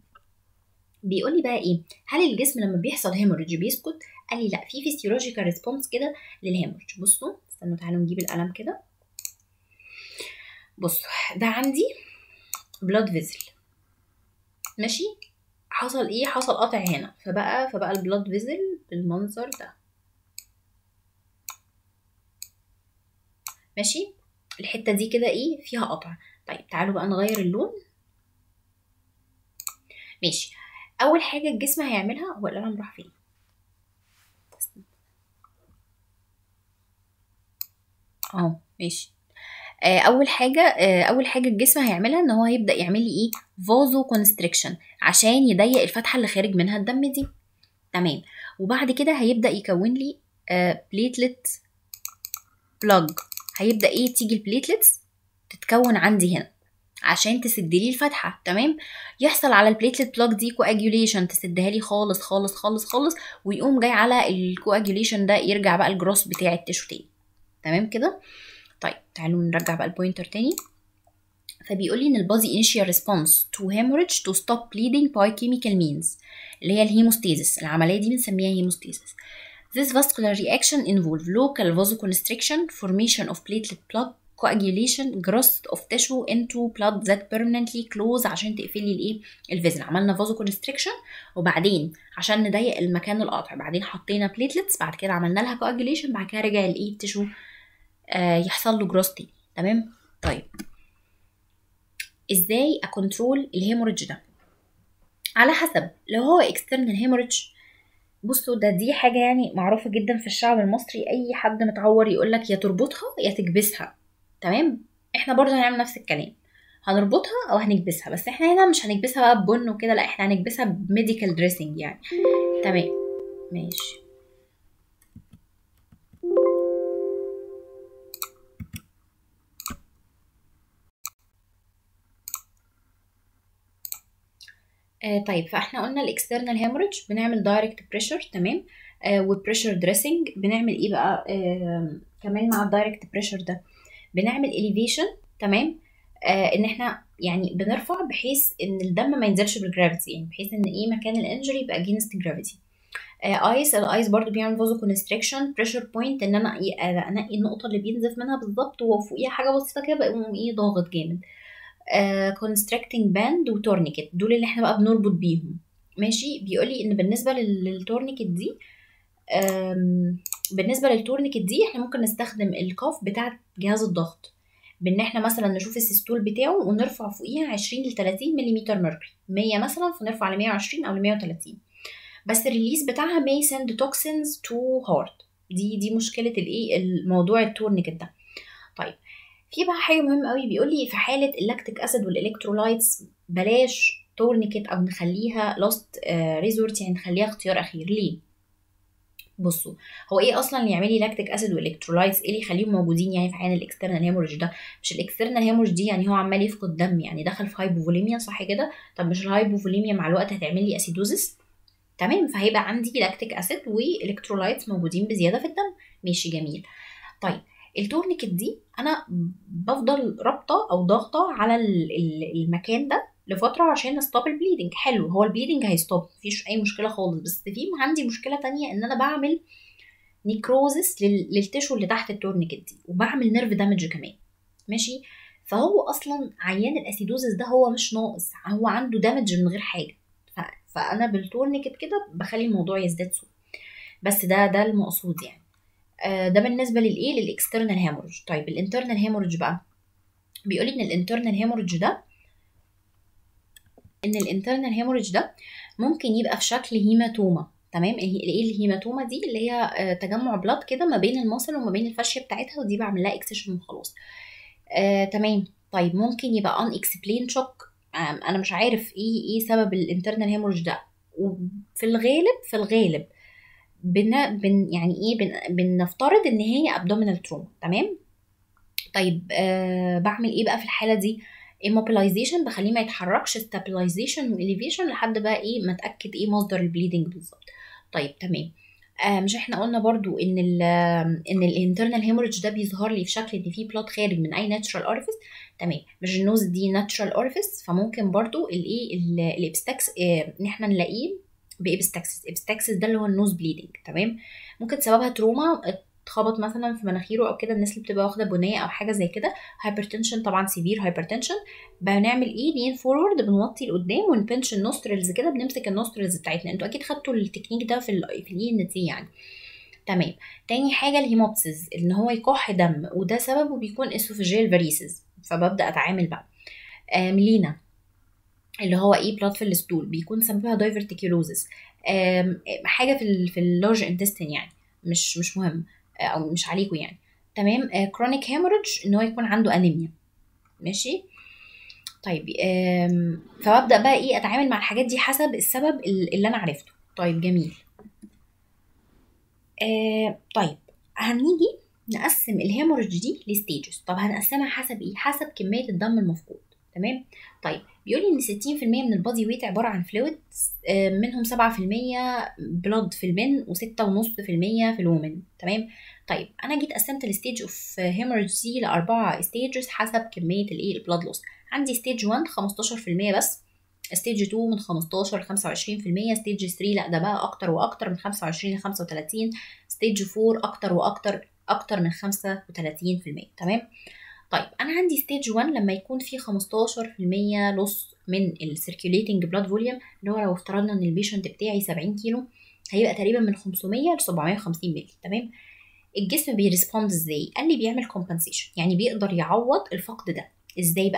بيقول لي بقى ايه هل الجسم لما بيحصل هيموريدج بيسكت قال لي لا في فيسيولوجيكال ريسبونس كده للهيموريدج بصوا استنوا تعالوا نجيب القلم كده بصوا ده عندي بلاد فيزل ماشي حصل ايه حصل قطع هنا فبقى فبقى البلاد فيزل بالمنظر ده ماشي الحته دي كده ايه فيها قطع طيب تعالوا بقى نغير اللون ماشي اول حاجه الجسم هيعملها هو القلم راح فين اهو ماشي اول حاجه اول حاجه الجسم هيعملها ان هو هيبدا يعمل لي ايه فازو كونستريكشن عشان يضيق الفتحه اللي خارج منها الدم دي تمام وبعد كده هيبدا يكون لي بليتلت بلاج هيبدا ايه تيجي البليتلتس تتكون عندي هنا عشان تسد لي الفتحه تمام يحصل على البليتلت بلاج دي كواجوليشن تسدها لي خالص خالص خالص خالص ويقوم جاي على الكواجوليشن ده يرجع بقى الجروس بتاع التشو تاني تمام كده طيب تعالوا نرجع بقى البوينتر تاني فبيقول لي ان البادي initial response to hemorrhage to stop bleeding by chemical means اللي هي الهيموستاسيس العمليه دي بنسميها هيموستاسيس This vascular reaction involve local vasoconstriction, formation of platelet plug, coagulation, growth of tissue into blood that permanently close عشان تقفلي الايه الفيزن عملنا vasoconstriction وبعدين عشان نضيق المكان القاطع بعدين حطينا platelets بعد كده عملنا لها coagulation بعد كده رجع الايه التشو آه يحصل له جروث تاني تمام طيب ازاي اكونترول الهيموريدج ده على حسب لو هو اكسترنال هيموريدج بصوا ده دي حاجة يعني معروفة جدا في الشعب المصري أي حد متعور يقولك يا تربطها يا تكبسها تمام احنا برضه هنعمل نفس الكلام هنربطها او هنكبسها بس احنا هنا مش هنكبسها بقى ببن وكده لا احنا هنكبسها بميديكال دريسنج يعني تمام ماشي آه طيب فاحنا قلنا الاكسترنال هيموريدج بنعمل دايركت بريشر تمام آه وبريشر دريسنج بنعمل ايه بقى آه كمان مع الدايركت بريشر ده بنعمل اليفيشن تمام آه ان احنا يعني بنرفع بحيث ان الدم ما ينزلش بالجرافيتي يعني بحيث ان ايه مكان الانجري يبقى اجينست جرافيتي ايس الايس برضو بيعمل فازو كونستريكشن بريشر بوينت ان انا إيه انقي النقطه اللي بينزف منها بالظبط وفوقيها حاجه بسيطه كده بقوم ايه ضاغط جامد كونستريكتنج باند وتورنيكت دول اللي احنا بقى بنربط بيهم ماشي بيقول لي ان بالنسبه للتورنيكت دي بالنسبه للتورنيكت دي احنا ممكن نستخدم الكاف بتاع جهاز الضغط بان احنا مثلا نشوف السيستول بتاعه ونرفع فوقيها 20 ل 30 ملم ميركوري 100 مثلا فنرفع ل 120 او ل 130 بس الريليز بتاعها may send toxins to heart دي دي مشكله الايه الموضوع التورنيكت ده طيب في بقى حاجه مهمه قوي بيقول لي في حاله اللاكتيك اسيد والالكترولايتس بلاش تورنيكت او نخليها لاست ريزورت يعني نخليها اختيار اخير ليه بصوا هو ايه اصلا اللي يعمل لي لاكتيك اسيد والالكترولايتس ايه اللي يخليهم موجودين يعني في عين الاكسترنال هيموريج ده مش الاكسترنال هيموريج دي يعني هو عمال يفقد دم يعني دخل في هايبوفوليميا صح كده طب مش الهايبوفوليميا مع الوقت هتعمل لي اسيدوزس تمام فهيبقى عندي لاكتيك اسيد والكترولايتس موجودين بزياده في الدم ماشي جميل طيب التورنيكت دي انا بفضل رابطه او ضاغطه على المكان ده لفتره عشان ستوب البليدنج حلو هو البليدنج هيستوب مفيش اي مشكله خالص بس في عندي مشكله تانية ان انا بعمل نيكروزس للتشو اللي تحت التورنيكت دي وبعمل نيرف دامج كمان ماشي فهو اصلا عيان الاسيدوزس ده هو مش ناقص هو عنده دامج من غير حاجه فانا بالتورنيكت كده بخلي الموضوع يزداد سوء بس ده ده المقصود يعني آه ده بالنسبه للايه للاكسترنال هيموريج طيب الانترنال هيموريج بقى بيقول ان الانترنال هيموريج ده ان الانترنال هيموريج ده ممكن يبقى في شكل هيماتوما تمام ايه الهيماتوما دي اللي هي تجمع بلاد كده ما بين المصل وما بين الفاشيه بتاعتها ودي بعمل لها اكسشن وخلاص آه تمام طيب ممكن يبقى ان اكسبلين شوك انا مش عارف ايه ايه سبب الانترنال هيموريج ده وفي الغالب في الغالب بن, بن يعني ايه بن بنفترض ان هي ابدومينال تروما تمام طيب آه بعمل ايه بقى في الحاله دي immobilization بخليه ما يتحركش stabilization واليفيشن لحد بقى ايه ما اتاكد ايه مصدر البليدنج بالظبط طيب تمام آه مش احنا قلنا برضو ان ال ان الانترنال هيموريدج ده بيظهر لي في شكل ان في بلاد خارج من اي ناتشرال اورفيس تمام مش النوز دي ناتشرال اورفيس فممكن برضو الايه الابستكس آه ان احنا نلاقيه بابستكسس ابستكسس ده اللي هو النوز بليدنج تمام ممكن سببها تروما اتخبط مثلا في مناخيره او كده الناس اللي بتبقى واخده بنيه او حاجه زي كده هايبرتنشن طبعا سيفير هايبرتنشن بنعمل ايه لين فورورد بنوطي لقدام ونبنش النوسترلز كده بنمسك النوسترلز بتاعتنا انتوا اكيد خدتوا التكنيك ده في ال في الاي ان تي يعني تمام تاني حاجه الهيموبسيس ان هو يكح دم وده سببه بيكون اسوفيجيال فاريسز فببدا اتعامل بقى آه ميلينا اللي هو ايه بلاد في الستول بيكون سببها دايفرتيكيولوزس حاجه في ال في اللارج انتستين يعني مش مش مهم او مش عليكم يعني تمام كرونيك هيموريدج ان هو يكون عنده انيميا ماشي طيب فببدا بقى ايه اتعامل مع الحاجات دي حسب السبب اللي انا عرفته طيب جميل آه طيب هنيجي نقسم الهيموريدج دي لستيجز طب هنقسمها حسب ايه حسب كميه الدم المفقود تمام طيب بيقول لي ان 60% من البادي ويت عباره عن فلويد منهم 7% بلاد في المن و6.5% في الومن تمام طيب انا جيت قسمت الستيج اوف هيموريدج دي لاربعه ستيجز حسب كميه الايه البلاد لوس عندي ستيج 1 15% بس ستيج 2 من 15 ل 25% ستيج 3 لا ده بقى اكتر واكتر من 25 ل 35 ستيج 4 اكتر واكتر اكتر من 35% تمام طيب انا عندي ستيج 1 لما يكون في 15% لص من السيركيوليتنج بلاد فوليوم اللي هو لو افترضنا ان البيشنت بتاعي 70 كيلو هيبقى تقريبا من 500 ل 750 مللي تمام الجسم بيرسبوند ازاي قال لي بيعمل كومبنسيشن يعني بيقدر يعوض الفقد ده ازاي بقى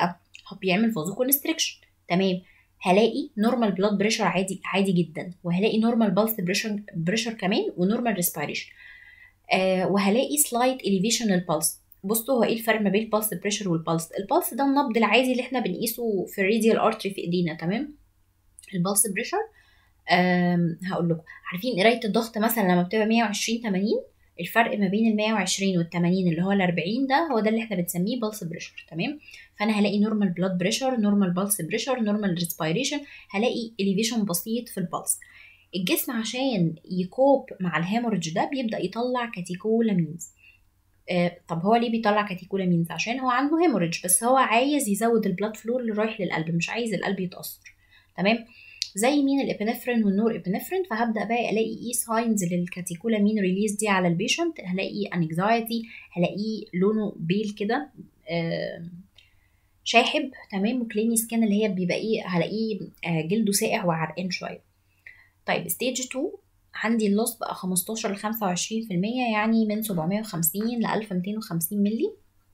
بيعمل فازو كونستريكشن تمام هلاقي نورمال بلاد بريشر عادي عادي جدا وهلاقي نورمال بالس بريشر بريشر كمان ونورمال ريسبيريشن آه وهلاقي سلايت اليفيشن للبلس بصوا هو ايه الفرق ما بين البلس بريشر والبلس البلس ده النبض العادي اللي احنا بنقيسه في الراديال ارتري في ايدينا تمام البلس بريشر هقول لكم عارفين قرايه الضغط مثلا لما بتبقى 120 80 الفرق ما بين ال 120 وال 80 اللي هو ال 40 ده هو ده اللي احنا بنسميه بلس بريشر تمام فانا هلاقي نورمال بلاد بريشر نورمال بلس بريشر نورمال ريسبيريشن هلاقي اليفيشن بسيط في البلس الجسم عشان يكوب مع الهيموريدج ده بيبدا يطلع كاتيكولامينز آه طب هو ليه بيطلع كاتيكولامينز عشان هو عنده هيموريدج بس هو عايز يزود البلاد فلو اللي رايح للقلب مش عايز القلب يتاثر تمام زي مين الابنفرين والنور ابنفرين فهبدا بقى الاقي ايه ساينز للكاتيكولامين ريليز دي على البيشنت هلاقي انكزايتي هلاقيه لونه بيل كده آه شاحب تمام وكليني سكان اللي هي بيبقى ايه هلاقيه آه جلده ساقع وعرقان شويه طيب ستيج 2 عندي اللوس بقى 15 ل 25% يعني من 750 ل 1250 مللي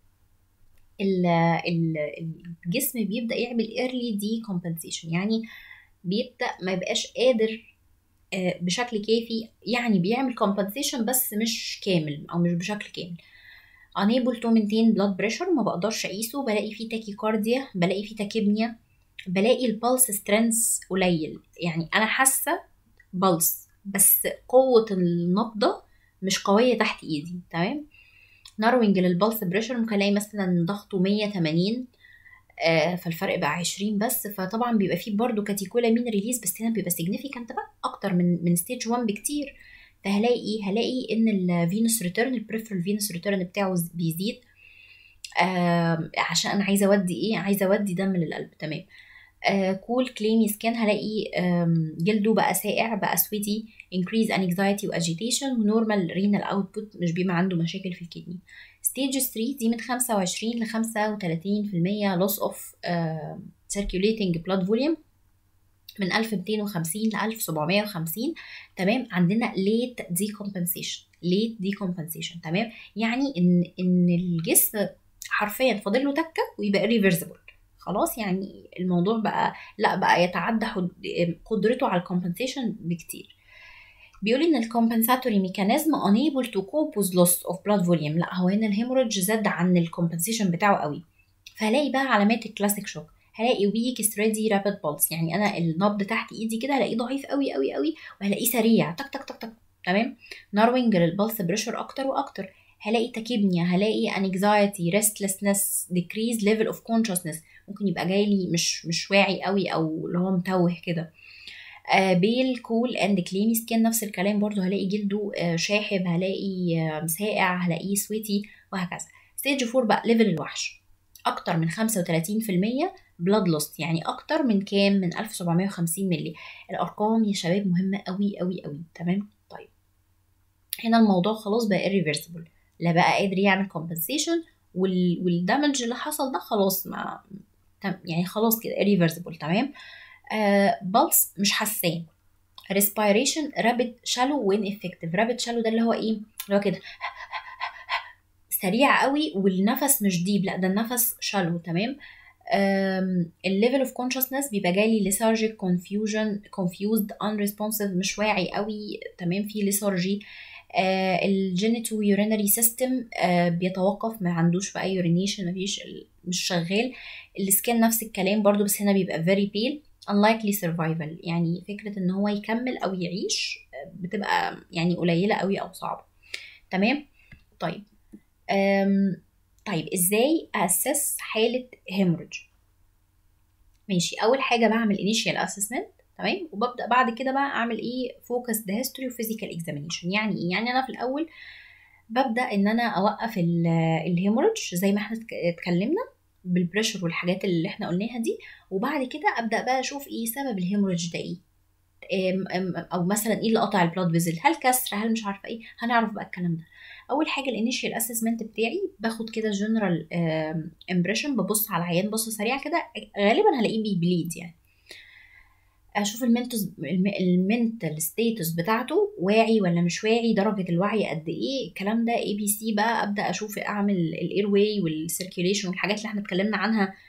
الجسم بيبدا يعمل ايرلي دي كومبنسيشن يعني بيبدا ما يبقاش قادر بشكل كافي يعني بيعمل كومبنسيشن بس مش كامل او مش بشكل كامل unable to maintain blood pressure ما بقدرش اقيسه بلاقي فيه تاكيكارديا بلاقي فيه تاكيبنيا بلاقي البلس سترينث قليل يعني انا حاسه بلس بس قوه النبضه مش قويه تحت ايدي تمام ناروينج للبلس بريشر ممكن الاقي مثلا ضغطه 180 آه فالفرق بقى 20 بس فطبعا بيبقى فيه برضه كاتيكولامين ريليز بس هنا بيبقى سيجنيفيكانت بقى اكتر من من ستيج 1 بكتير فهلاقي ايه هلاقي ان الفينوس ريتيرن البريفرال فينوس ريتيرن بتاعه بيزيد آه عشان انا عايزه اودي ايه عايزه اودي دم للقلب تمام آه كول كليمي سكان هلاقي جلده بقى ساقع بقى سويتي increase anxiety واجيتيشن ونورمال رينال اوتبوت مش بيبقى عنده مشاكل في الكدني ستيج 3 دي من 25 ل 35% loss of uh, circulating blood volume من 1250 ل 1750 تمام عندنا late decompensation late decompensation تمام يعني ان ان الجسم حرفيا فاضل له تكه ويبقى ريفرسبل خلاص يعني الموضوع بقى لا بقى يتعدى قدرته على الكومبنسيشن بكتير بيقول ان الكومبنساتوري ميكانيزم unable to cope with loss of blood volume لا هو هنا الهيموريدج زاد عن الكومبنسيشن بتاعه قوي فهلاقي بقى علامات الكلاسيك شوك هلاقي ويك ستريدي رابid بولس يعني انا النبض تحت ايدي كده هلاقيه ضعيف قوي قوي قوي وهلاقيه سريع تك تك تك تك تمام ناروينج للبلس بريشر اكتر واكتر هلاقي تاكيبنيا هلاقي anxiety restlessness decrease level of consciousness ممكن يبقى جاي لي مش مش واعي قوي او اللي هو متوه كده آه بيل كول اند كليمي سكين نفس الكلام برضو هلاقي جلده آه شاحب هلاقي آه ساقع هلاقيه سويتي وهكذا ستيج 4 بقى ليفل الوحش اكتر من 35% بلاد لوست يعني اكتر من كام من 1750 مللي الارقام يا شباب مهمه قوي قوي قوي تمام طيب هنا الموضوع خلاص بقى irreversible لا بقى قادر يعمل compensation والدمج اللي حصل ده خلاص ما يعني خلاص كده irreversible تمام آه بلس مش حسان respiration rapid shallow when effective rapid shallow ده اللي هو ايه اللي هو كده سريع قوي والنفس مش ديب لا ده النفس shallow تمام الليفل اوف كونشسنس بيبقى جالي ليثارجيك كونفيوجن كونفيوزد unresponsive مش واعي قوي تمام في ليثارجي الجينيتو يورينري سيستم بيتوقف ما عندوش بقى يورينيشن مفيش مش شغال السكان نفس الكلام برضو بس هنا بيبقى very pale unlikely survival يعني فكرة ان هو يكمل او يعيش بتبقى يعني قليلة قوي او صعبة تمام طيب أم طيب ازاي اسس حالة هيموريدج ماشي اول حاجة بعمل initial assessment تمام وببدا بعد كده بقى اعمل ايه فوكس ده هيستوري وفيزيكال اكزامينيشن يعني ايه يعني انا في الاول ببدا ان انا اوقف الهيموريدج زي ما احنا اتكلمنا بالبريشر والحاجات اللي احنا قلناها دي وبعد كده ابدا بقى اشوف ايه سبب الهيموريدج ده ايه او مثلا ايه اللي قطع البلاد فيزل هل كسر هل مش عارفه ايه هنعرف بقى الكلام ده اول حاجه الانيشال اسسمنت بتاعي باخد كده جنرال امبريشن ببص على العيان بصه سريعه كده غالبا هلاقيه بيبليد يعني اشوف المنتوس المنتال ستيتس بتاعته واعي ولا مش واعي درجه الوعي قد ايه الكلام ده اي بي سي بقى ابدا اشوف اعمل الاير واي والسيركيوليشن والحاجات اللي احنا اتكلمنا عنها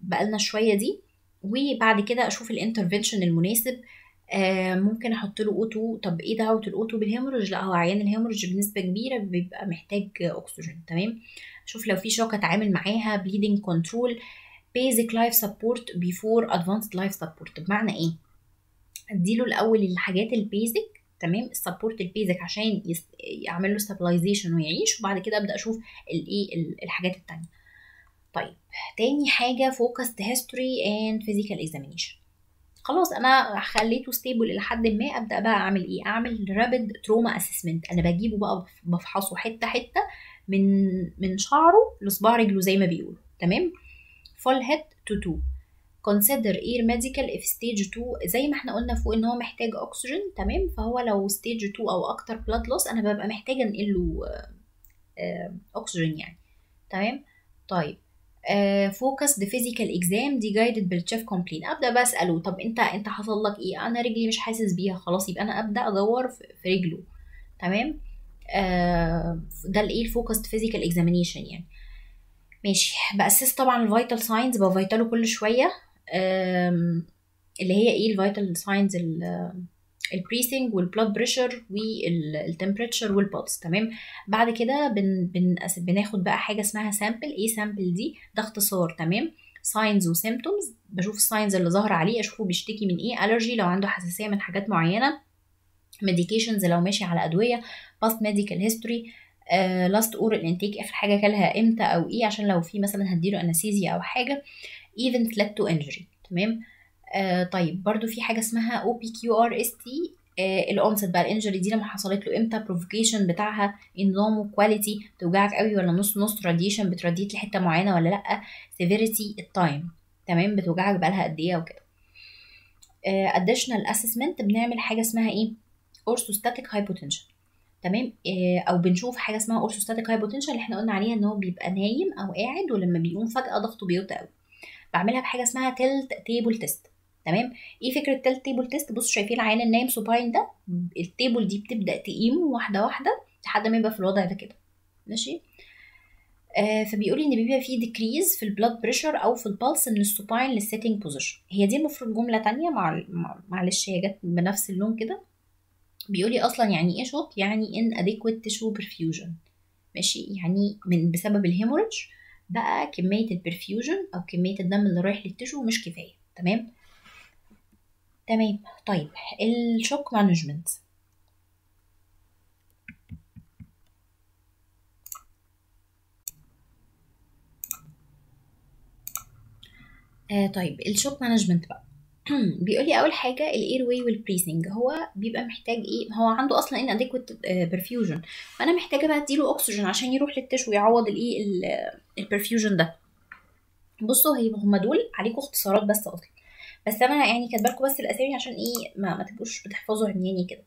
بقالنا شويه دي وبعد كده اشوف الانترفنشن المناسب آه ممكن احط له اوتو طب ايه دعوه الاوتو بالهيموريج لا هو عيان الهيموريج بنسبه كبيره بيبقى محتاج اكسجين تمام اشوف لو في شوكه اتعامل معاها بليدنج كنترول بيزك لايف سبورت بيفور ادفانسد لايف سبورت بمعنى ايه اديله الاول الحاجات البيزك تمام السبورت البيزك عشان يس... يعمل له ستابلايزيشن ويعيش وبعد كده ابدا اشوف الايه الحاجات التانية طيب تاني حاجه فوكسد هيستوري اند فيزيكال اكزامينيشن خلاص انا خليته ستيبل الى حد ما ابدا بقى اعمل ايه اعمل رابid تروما اسسمنت انا بجيبه بقى بفحصه حته حته من من شعره لصباع رجله زي ما بيقولوا تمام فول هيد تو تو consider air medical if stage 2 زي ما احنا قلنا فوق ان هو محتاج اكسجين تمام فهو لو stage 2 او اكتر blood loss انا ببقى محتاجه انقل له اكسجين يعني تمام طيب فوكس ذا فيزيكال اكزام دي جايدد بالتشيف كومبلين ابدا بقى اساله طب انت انت حصل لك ايه انا رجلي مش حاسس بيها خلاص يبقى انا ابدا ادور في رجله تمام آه ده الايه الفوكس فيزيكال اكزامينيشن يعني ماشي باسس طبعا الفيتال ساينز بفيتاله كل شويه اللي هي ايه الفيتال ساينز البريسنج والبلاد بريشر والتمبريتشر والبولس تمام بعد كده بن بن بناخد بقى حاجه اسمها سامبل ايه سامبل دي ده اختصار تمام ساينز وسيمتومز بشوف الساينز اللي ظاهره عليه اشوفه بيشتكي من ايه الرجي لو عنده حساسيه من حاجات معينه ميديكيشنز لو ماشي على ادويه باست ميديكال هيستوري لاست اورال انتيك اخر حاجه كلها امتى او ايه عشان لو في مثلا هديله انستيزيا او حاجه ايفنت led to injury تمام آه طيب برضو في حاجه اسمها او بي كيو ار اس تي الاونست بقى الانجري دي لما حصلت له امتى بروفوكيشن بتاعها نظامه كواليتي بتوجعك قوي ولا نص نص راديشن بتراديت لحته معينه ولا لا سيفيريتي التايم تمام بتوجعك بقالها قد ايه وكده اديشنال اسسمنت بنعمل حاجه اسمها ايه اورثوستاتيك هايبوتنشن تمام او بنشوف حاجه اسمها اورثوستاتيك هايبوتنشن اللي احنا قلنا عليها ان هو بيبقى نايم او قاعد ولما بيقوم فجاه ضغطه بيوطى قوي بعملها بحاجه اسمها تلت تيبل تيست تمام ايه فكره تلت تيبل تيست بصوا شايفين العيان النايم سوباين ده التيبل دي بتبدا تقيمه واحده واحده لحد ما يبقى في الوضع ده كده ماشي آه فبيقول لي ان بيبقى فيه ديكريز في البلاد بريشر او في البلس من السوباين للسيتنج بوزيشن هي دي المفروض جمله تانية مع معلش هي جت بنفس اللون كده بيقولي اصلا يعني ايه شوت يعني ان adequate tissue perfusion ماشي يعني من بسبب الهيموريدج بقى كميه البرفيوجن او كميه الدم اللي رايح للتشو مش كفايه تمام تمام طيب الشوك مانجمنت آه طيب الشوك مانجمنت بقى بيقول لي اول حاجه الاير واي والبريسنج هو بيبقى محتاج ايه هو عنده اصلا ان اديكوت برفيوجن فانا محتاجه بقى اديله اكسجين عشان يروح للتشو ويعوض الايه البرفيوجن ده بصوا هي هم دول عليكم اختصارات بس اصلا بس انا يعني كاتبه لكم بس الاسامي عشان ايه ما, ما تبقوش بتحفظوا عمياني كده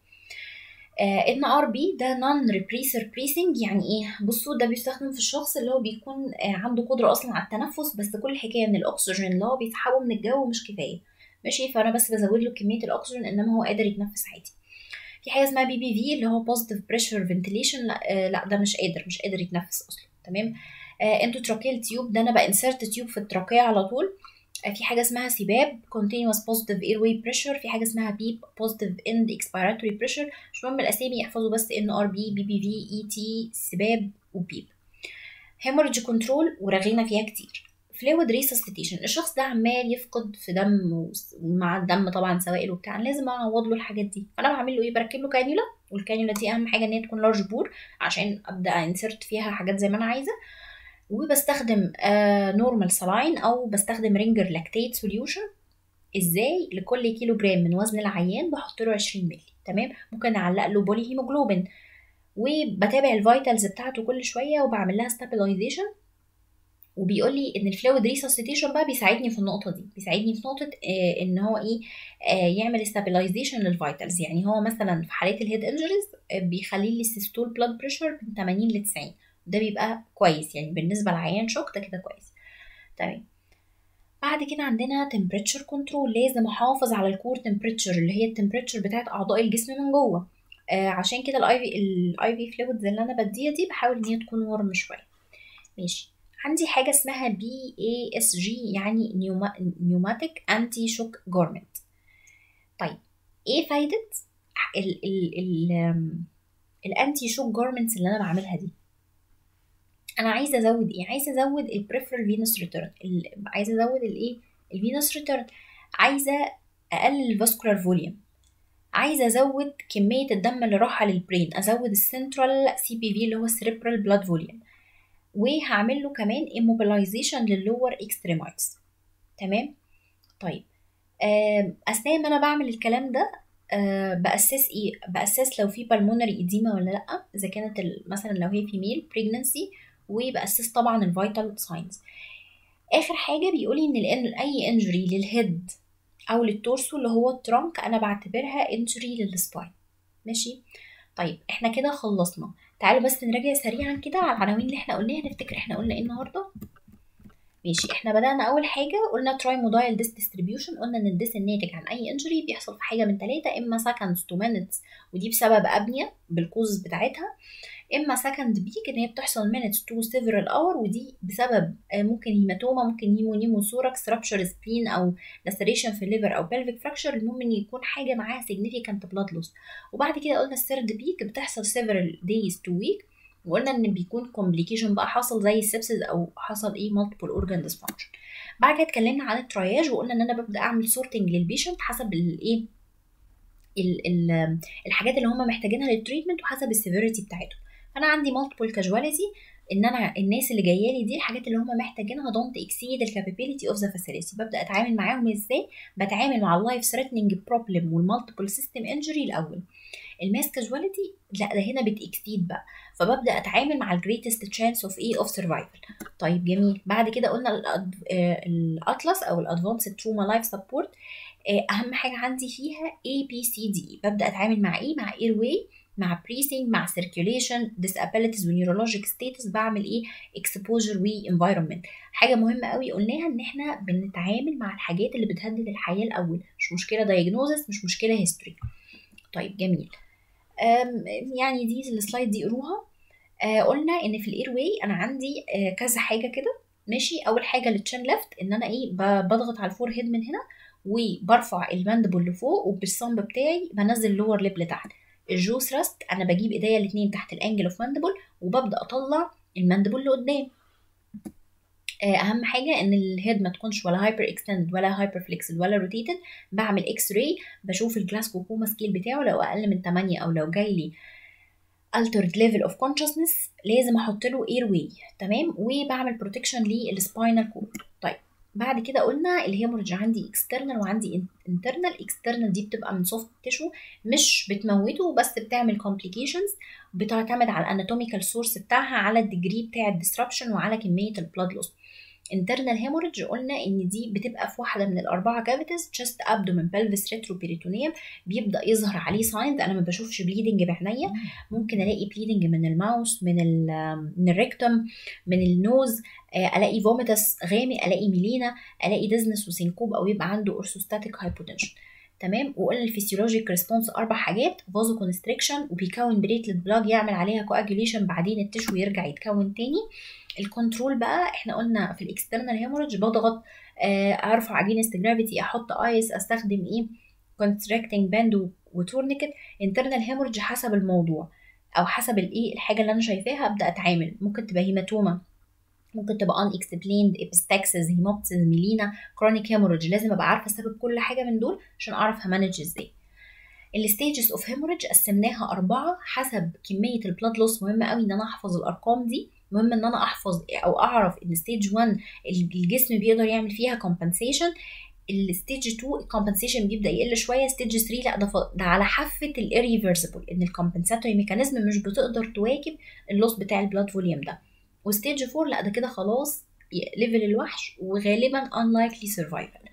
ان ار بي ده نون ريبريسر بريسنج يعني ايه بصوا ده بيستخدم في الشخص اللي هو بيكون آه عنده قدره اصلا على التنفس بس كل الحكايه ان الاكسجين اللي هو بيسحبه من الجو مش كفايه ماشي فانا بس بزود له كميه الاكسجين انما هو قادر يتنفس عادي في حاجه اسمها بي بي في اللي هو بوزيتيف بريشر فنتيليشن لا آه لا ده مش قادر مش قادر يتنفس اصلا تمام آه انتو تراكيال تيوب ده انا بانسرت تيوب في التراكيه على طول آه في حاجه اسمها سباب continuous positive airway pressure في حاجه اسمها بيب positive end expiratory pressure مش مهم الاسامي يحفظوا بس ان ار بي بي بي في اي تي سباب وبيب هيموريدج كنترول ورغينا فيها كتير فلويد ريسستيشن الشخص ده عمال يفقد في دم ومع الدم طبعا سوائل وبتاع لازم اعوض له الحاجات دي فانا بعمل له ايه بركب له كانيولا والكانيولا دي اهم حاجه ان هي تكون لارج بور عشان ابدا انسرت فيها حاجات زي ما انا عايزه وبستخدم نورمال سلاين او بستخدم رينجر لاكتيت سوليوشن ازاي لكل كيلو جرام من وزن العيان بحط له 20 مللي تمام ممكن اعلق له بولي هيموجلوبين وبتابع الفيتالز بتاعته كل شويه وبعمل لها ستابلايزيشن وبيقول لي ان الفلويد ريسسيتيشن بقى بيساعدني في النقطه دي بيساعدني في نقطه آه ان هو ايه آه يعمل ستابلايزيشن للفيتالز يعني هو مثلا في حالات الهيد انجريز آه بيخلي لي السيستول بلاد بريشر من 80 ل 90 ده بيبقى كويس يعني بالنسبه لعيان شوك ده كده كويس تمام بعد كده عندنا temperature كنترول لازم احافظ على الكور temperature اللي هي التمبريتشر بتاعت اعضاء الجسم من جوه آه عشان كده الاي في الاي في فلويدز اللي انا بديها دي بحاول ان هي تكون ورم شويه ماشي عندي حاجه اسمها بي اي اس جي يعني نيوماتيك انتي شوك جورمنت طيب ايه فايده ال ال ال الانتي شوك جورمنتس اللي انا بعملها دي انا عايزه ازود ايه عايزه ازود البريفرال فينوس ريتيرن عايزه ازود الايه الفينوس ريتيرن عايزه اقلل الفاسكولار فوليوم عايزه ازود كميه الدم اللي رايحه للبرين ازود السنترال سي بي في اللي هو السريبرال بلاد فوليوم وهعمل له كمان immobilization لللور اكستريمايتس تمام طيب اثناء ما انا بعمل الكلام ده أه باسس ايه باسس لو في بالمونري اديما ولا لا اذا كانت مثلا لو هي فيميل بريجننسي وباسس طبعا الفيتال ساينز اخر حاجه بيقولي ان اي انجري للهيد او للتورسو اللي هو الترنك انا بعتبرها انجري للسباين ماشي طيب احنا كده خلصنا تعالوا بس نراجع سريعا كده على العناوين اللي احنا قلناها نفتكر احنا قلنا ايه النهارده ماشي احنا بدأنا أول حاجة قلنا تراي مودايل ديس ديستريبيوشن قلنا إن الديس الناتج عن أي انجري بيحصل في حاجة من ثلاثة إما سكندز تو مينتس ودي بسبب أبنية بالكوز بتاعتها اما سكند بيك ان هي بتحصل minutes to several hour ودي بسبب ممكن هيماتوما ممكن هيمو نيمو سوركس رابشر سبين او لاسريشن في الليفر او pelvic fracture المهم ان يكون حاجه معاها significant blood loss وبعد كده قلنا الثيرد بيك بتحصل several days to week وقلنا ان بيكون complication بقى حصل زي السبسز او حصل ايه multiple organ dysfunction بعد كده اتكلمنا عن الترياج وقلنا ان انا ببدا اعمل سورتنج للبيشنت حسب الايه الحاجات اللي هم محتاجينها للتريتمنت وحسب السيفيريتي بتاعتهم فانا عندي مالتيبل كاجواليتي ان انا الناس اللي جايه لي دي الحاجات اللي هم محتاجينها دونت اكسيد الكابابيلتي اوف ذا فاسيلتي ببدا اتعامل معاهم ازاي بتعامل مع اللايف ثريتنينج بروبلم والمالتيبل سيستم انجري الاول الماس كاجواليتي لا ده هنا بتكسيد بقى فببدا اتعامل مع الجريتست تشانس اوف ايه اوف سرفايفل طيب جميل بعد كده قلنا الاطلس او الادفانسد تروما لايف سبورت اهم حاجه عندي فيها اي بي سي دي ببدا اتعامل مع ايه مع اير واي مع بريسنج مع سيركيوليشن disabilities ونيورولوجيك ستاتس بعمل ايه اكسبوجر وانفايرمنت حاجه مهمه قوي قلناها ان احنا بنتعامل مع الحاجات اللي بتهدد الحياه الاول مش مشكله دايجنوزس مش مشكله هيستوري طيب جميل يعني دي السلايد دي قروها آه قلنا ان في الاير واي انا عندي آه كذا حاجه كده ماشي اول حاجه للتشين ليفت ان انا ايه بضغط على الفور هيد من هنا وبرفع الماندبل لفوق وبالصمب بتاعي بنزل اللور ليب لتحت الجو ثراست انا بجيب ايديا الاثنين تحت الانجل اوف ماندبل وببدا اطلع الماندبل لقدام اهم حاجه ان الهيد ما تكونش ولا هايبر اكستند ولا هايبر فليكسد ولا روتيتد بعمل اكس راي بشوف الجلاسكو كوما سكيل بتاعه لو اقل من 8 او لو جاي لي altered level of consciousness لازم احط له اير واي تمام وبعمل بروتكشن للسباينال كورد طيب بعد كده قلنا الهيموريدج عندي اكسترنال وعندي انترنال اكسترنال دي بتبقى من سوفت تيشو مش بتموته بس بتعمل كومبليكيشنز بتعتمد على الاناتوميكال سورس بتاعها على الديجري بتاع الديسربشن وعلى كميه البلاد لوس internal hemorrhage قلنا ان دي بتبقى في واحده من الاربعه كافيتيز chest abdomen pelvis retroperitoneum بيبدا يظهر عليه ساينز انا ما بشوفش بليدنج بعينيا ممكن الاقي بليدنج من الماوس من ال من الريكتوم من النوز الاقي فوميتس غامق الاقي ميلينا الاقي ديزنس وسينكوب او يبقى عنده اورثوستاتيك هايبوتنشن تمام وقلنا الفسيولوجيك ريسبونس اربع حاجات فازو كونستريكشن وبيكون بريتلت بلاج يعمل عليها كواجوليشن بعدين التشو يرجع يتكون تاني الكنترول بقى احنا قلنا في الاكسترنال هيموريدج بضغط آه ارفع اجينست جرافيتي احط ايس استخدم ايه كونستراكتنج باند وتورنيكت انترنال هيموريدج حسب الموضوع او حسب الايه الحاجه اللي انا شايفاها ابدا اتعامل ممكن تبقى هيماتوما ممكن تبقى ان اكسبليند ابستاكسس هيموبسس ميلينا كرونيك هيموريدج لازم ابقى عارفه سبب كل حاجه من دول عشان اعرف همانج ازاي الستيجز اوف هيموريدج قسمناها اربعه حسب كميه البلاد لوس مهم قوي ان انا احفظ الارقام دي مهم ان انا احفظ او اعرف ان ستيج 1 الجسم بيقدر يعمل فيها كومبنسيشن الستيج 2 الكومبنسيشن بيبدا يقل شويه ستيج 3 لا ده, ده على حافه الاريفرسبل ان الكومبنساتوري ميكانيزم مش بتقدر تواكب اللوس بتاع البلاد فوليوم ده وستيج 4 لا ده كده خلاص ليفل الوحش وغالبا unlikely survival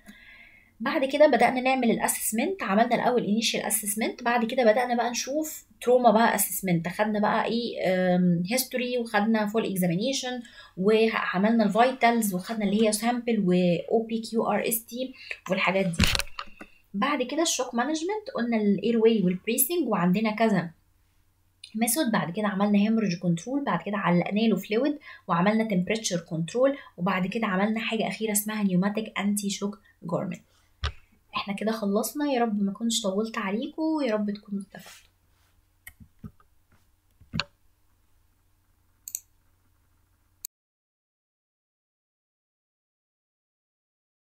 بعد كده بدأنا نعمل الاسسمنت عملنا الأول انيشال اسسمنت بعد كده بدأنا بقى نشوف تروما بقى اسسمنت خدنا بقى ايه هيستوري وخدنا فول اكزامينيشن وعملنا الفيتالز وخدنا اللي هي سامبل و بي كيو ار اس تي والحاجات دي بعد كده الشوك مانجمنت قلنا الاير واي والبريسنج وعندنا كذا ميثود بعد كده عملنا هيموريج كنترول بعد كده علقنا له فلويد وعملنا تمبريتشر كنترول وبعد كده عملنا حاجه اخيره اسمها نيوماتيك انتي شوك جورمنت احنا كده خلصنا يا رب ما كنتش طولت عليكم ويا رب تكونوا استفدتوا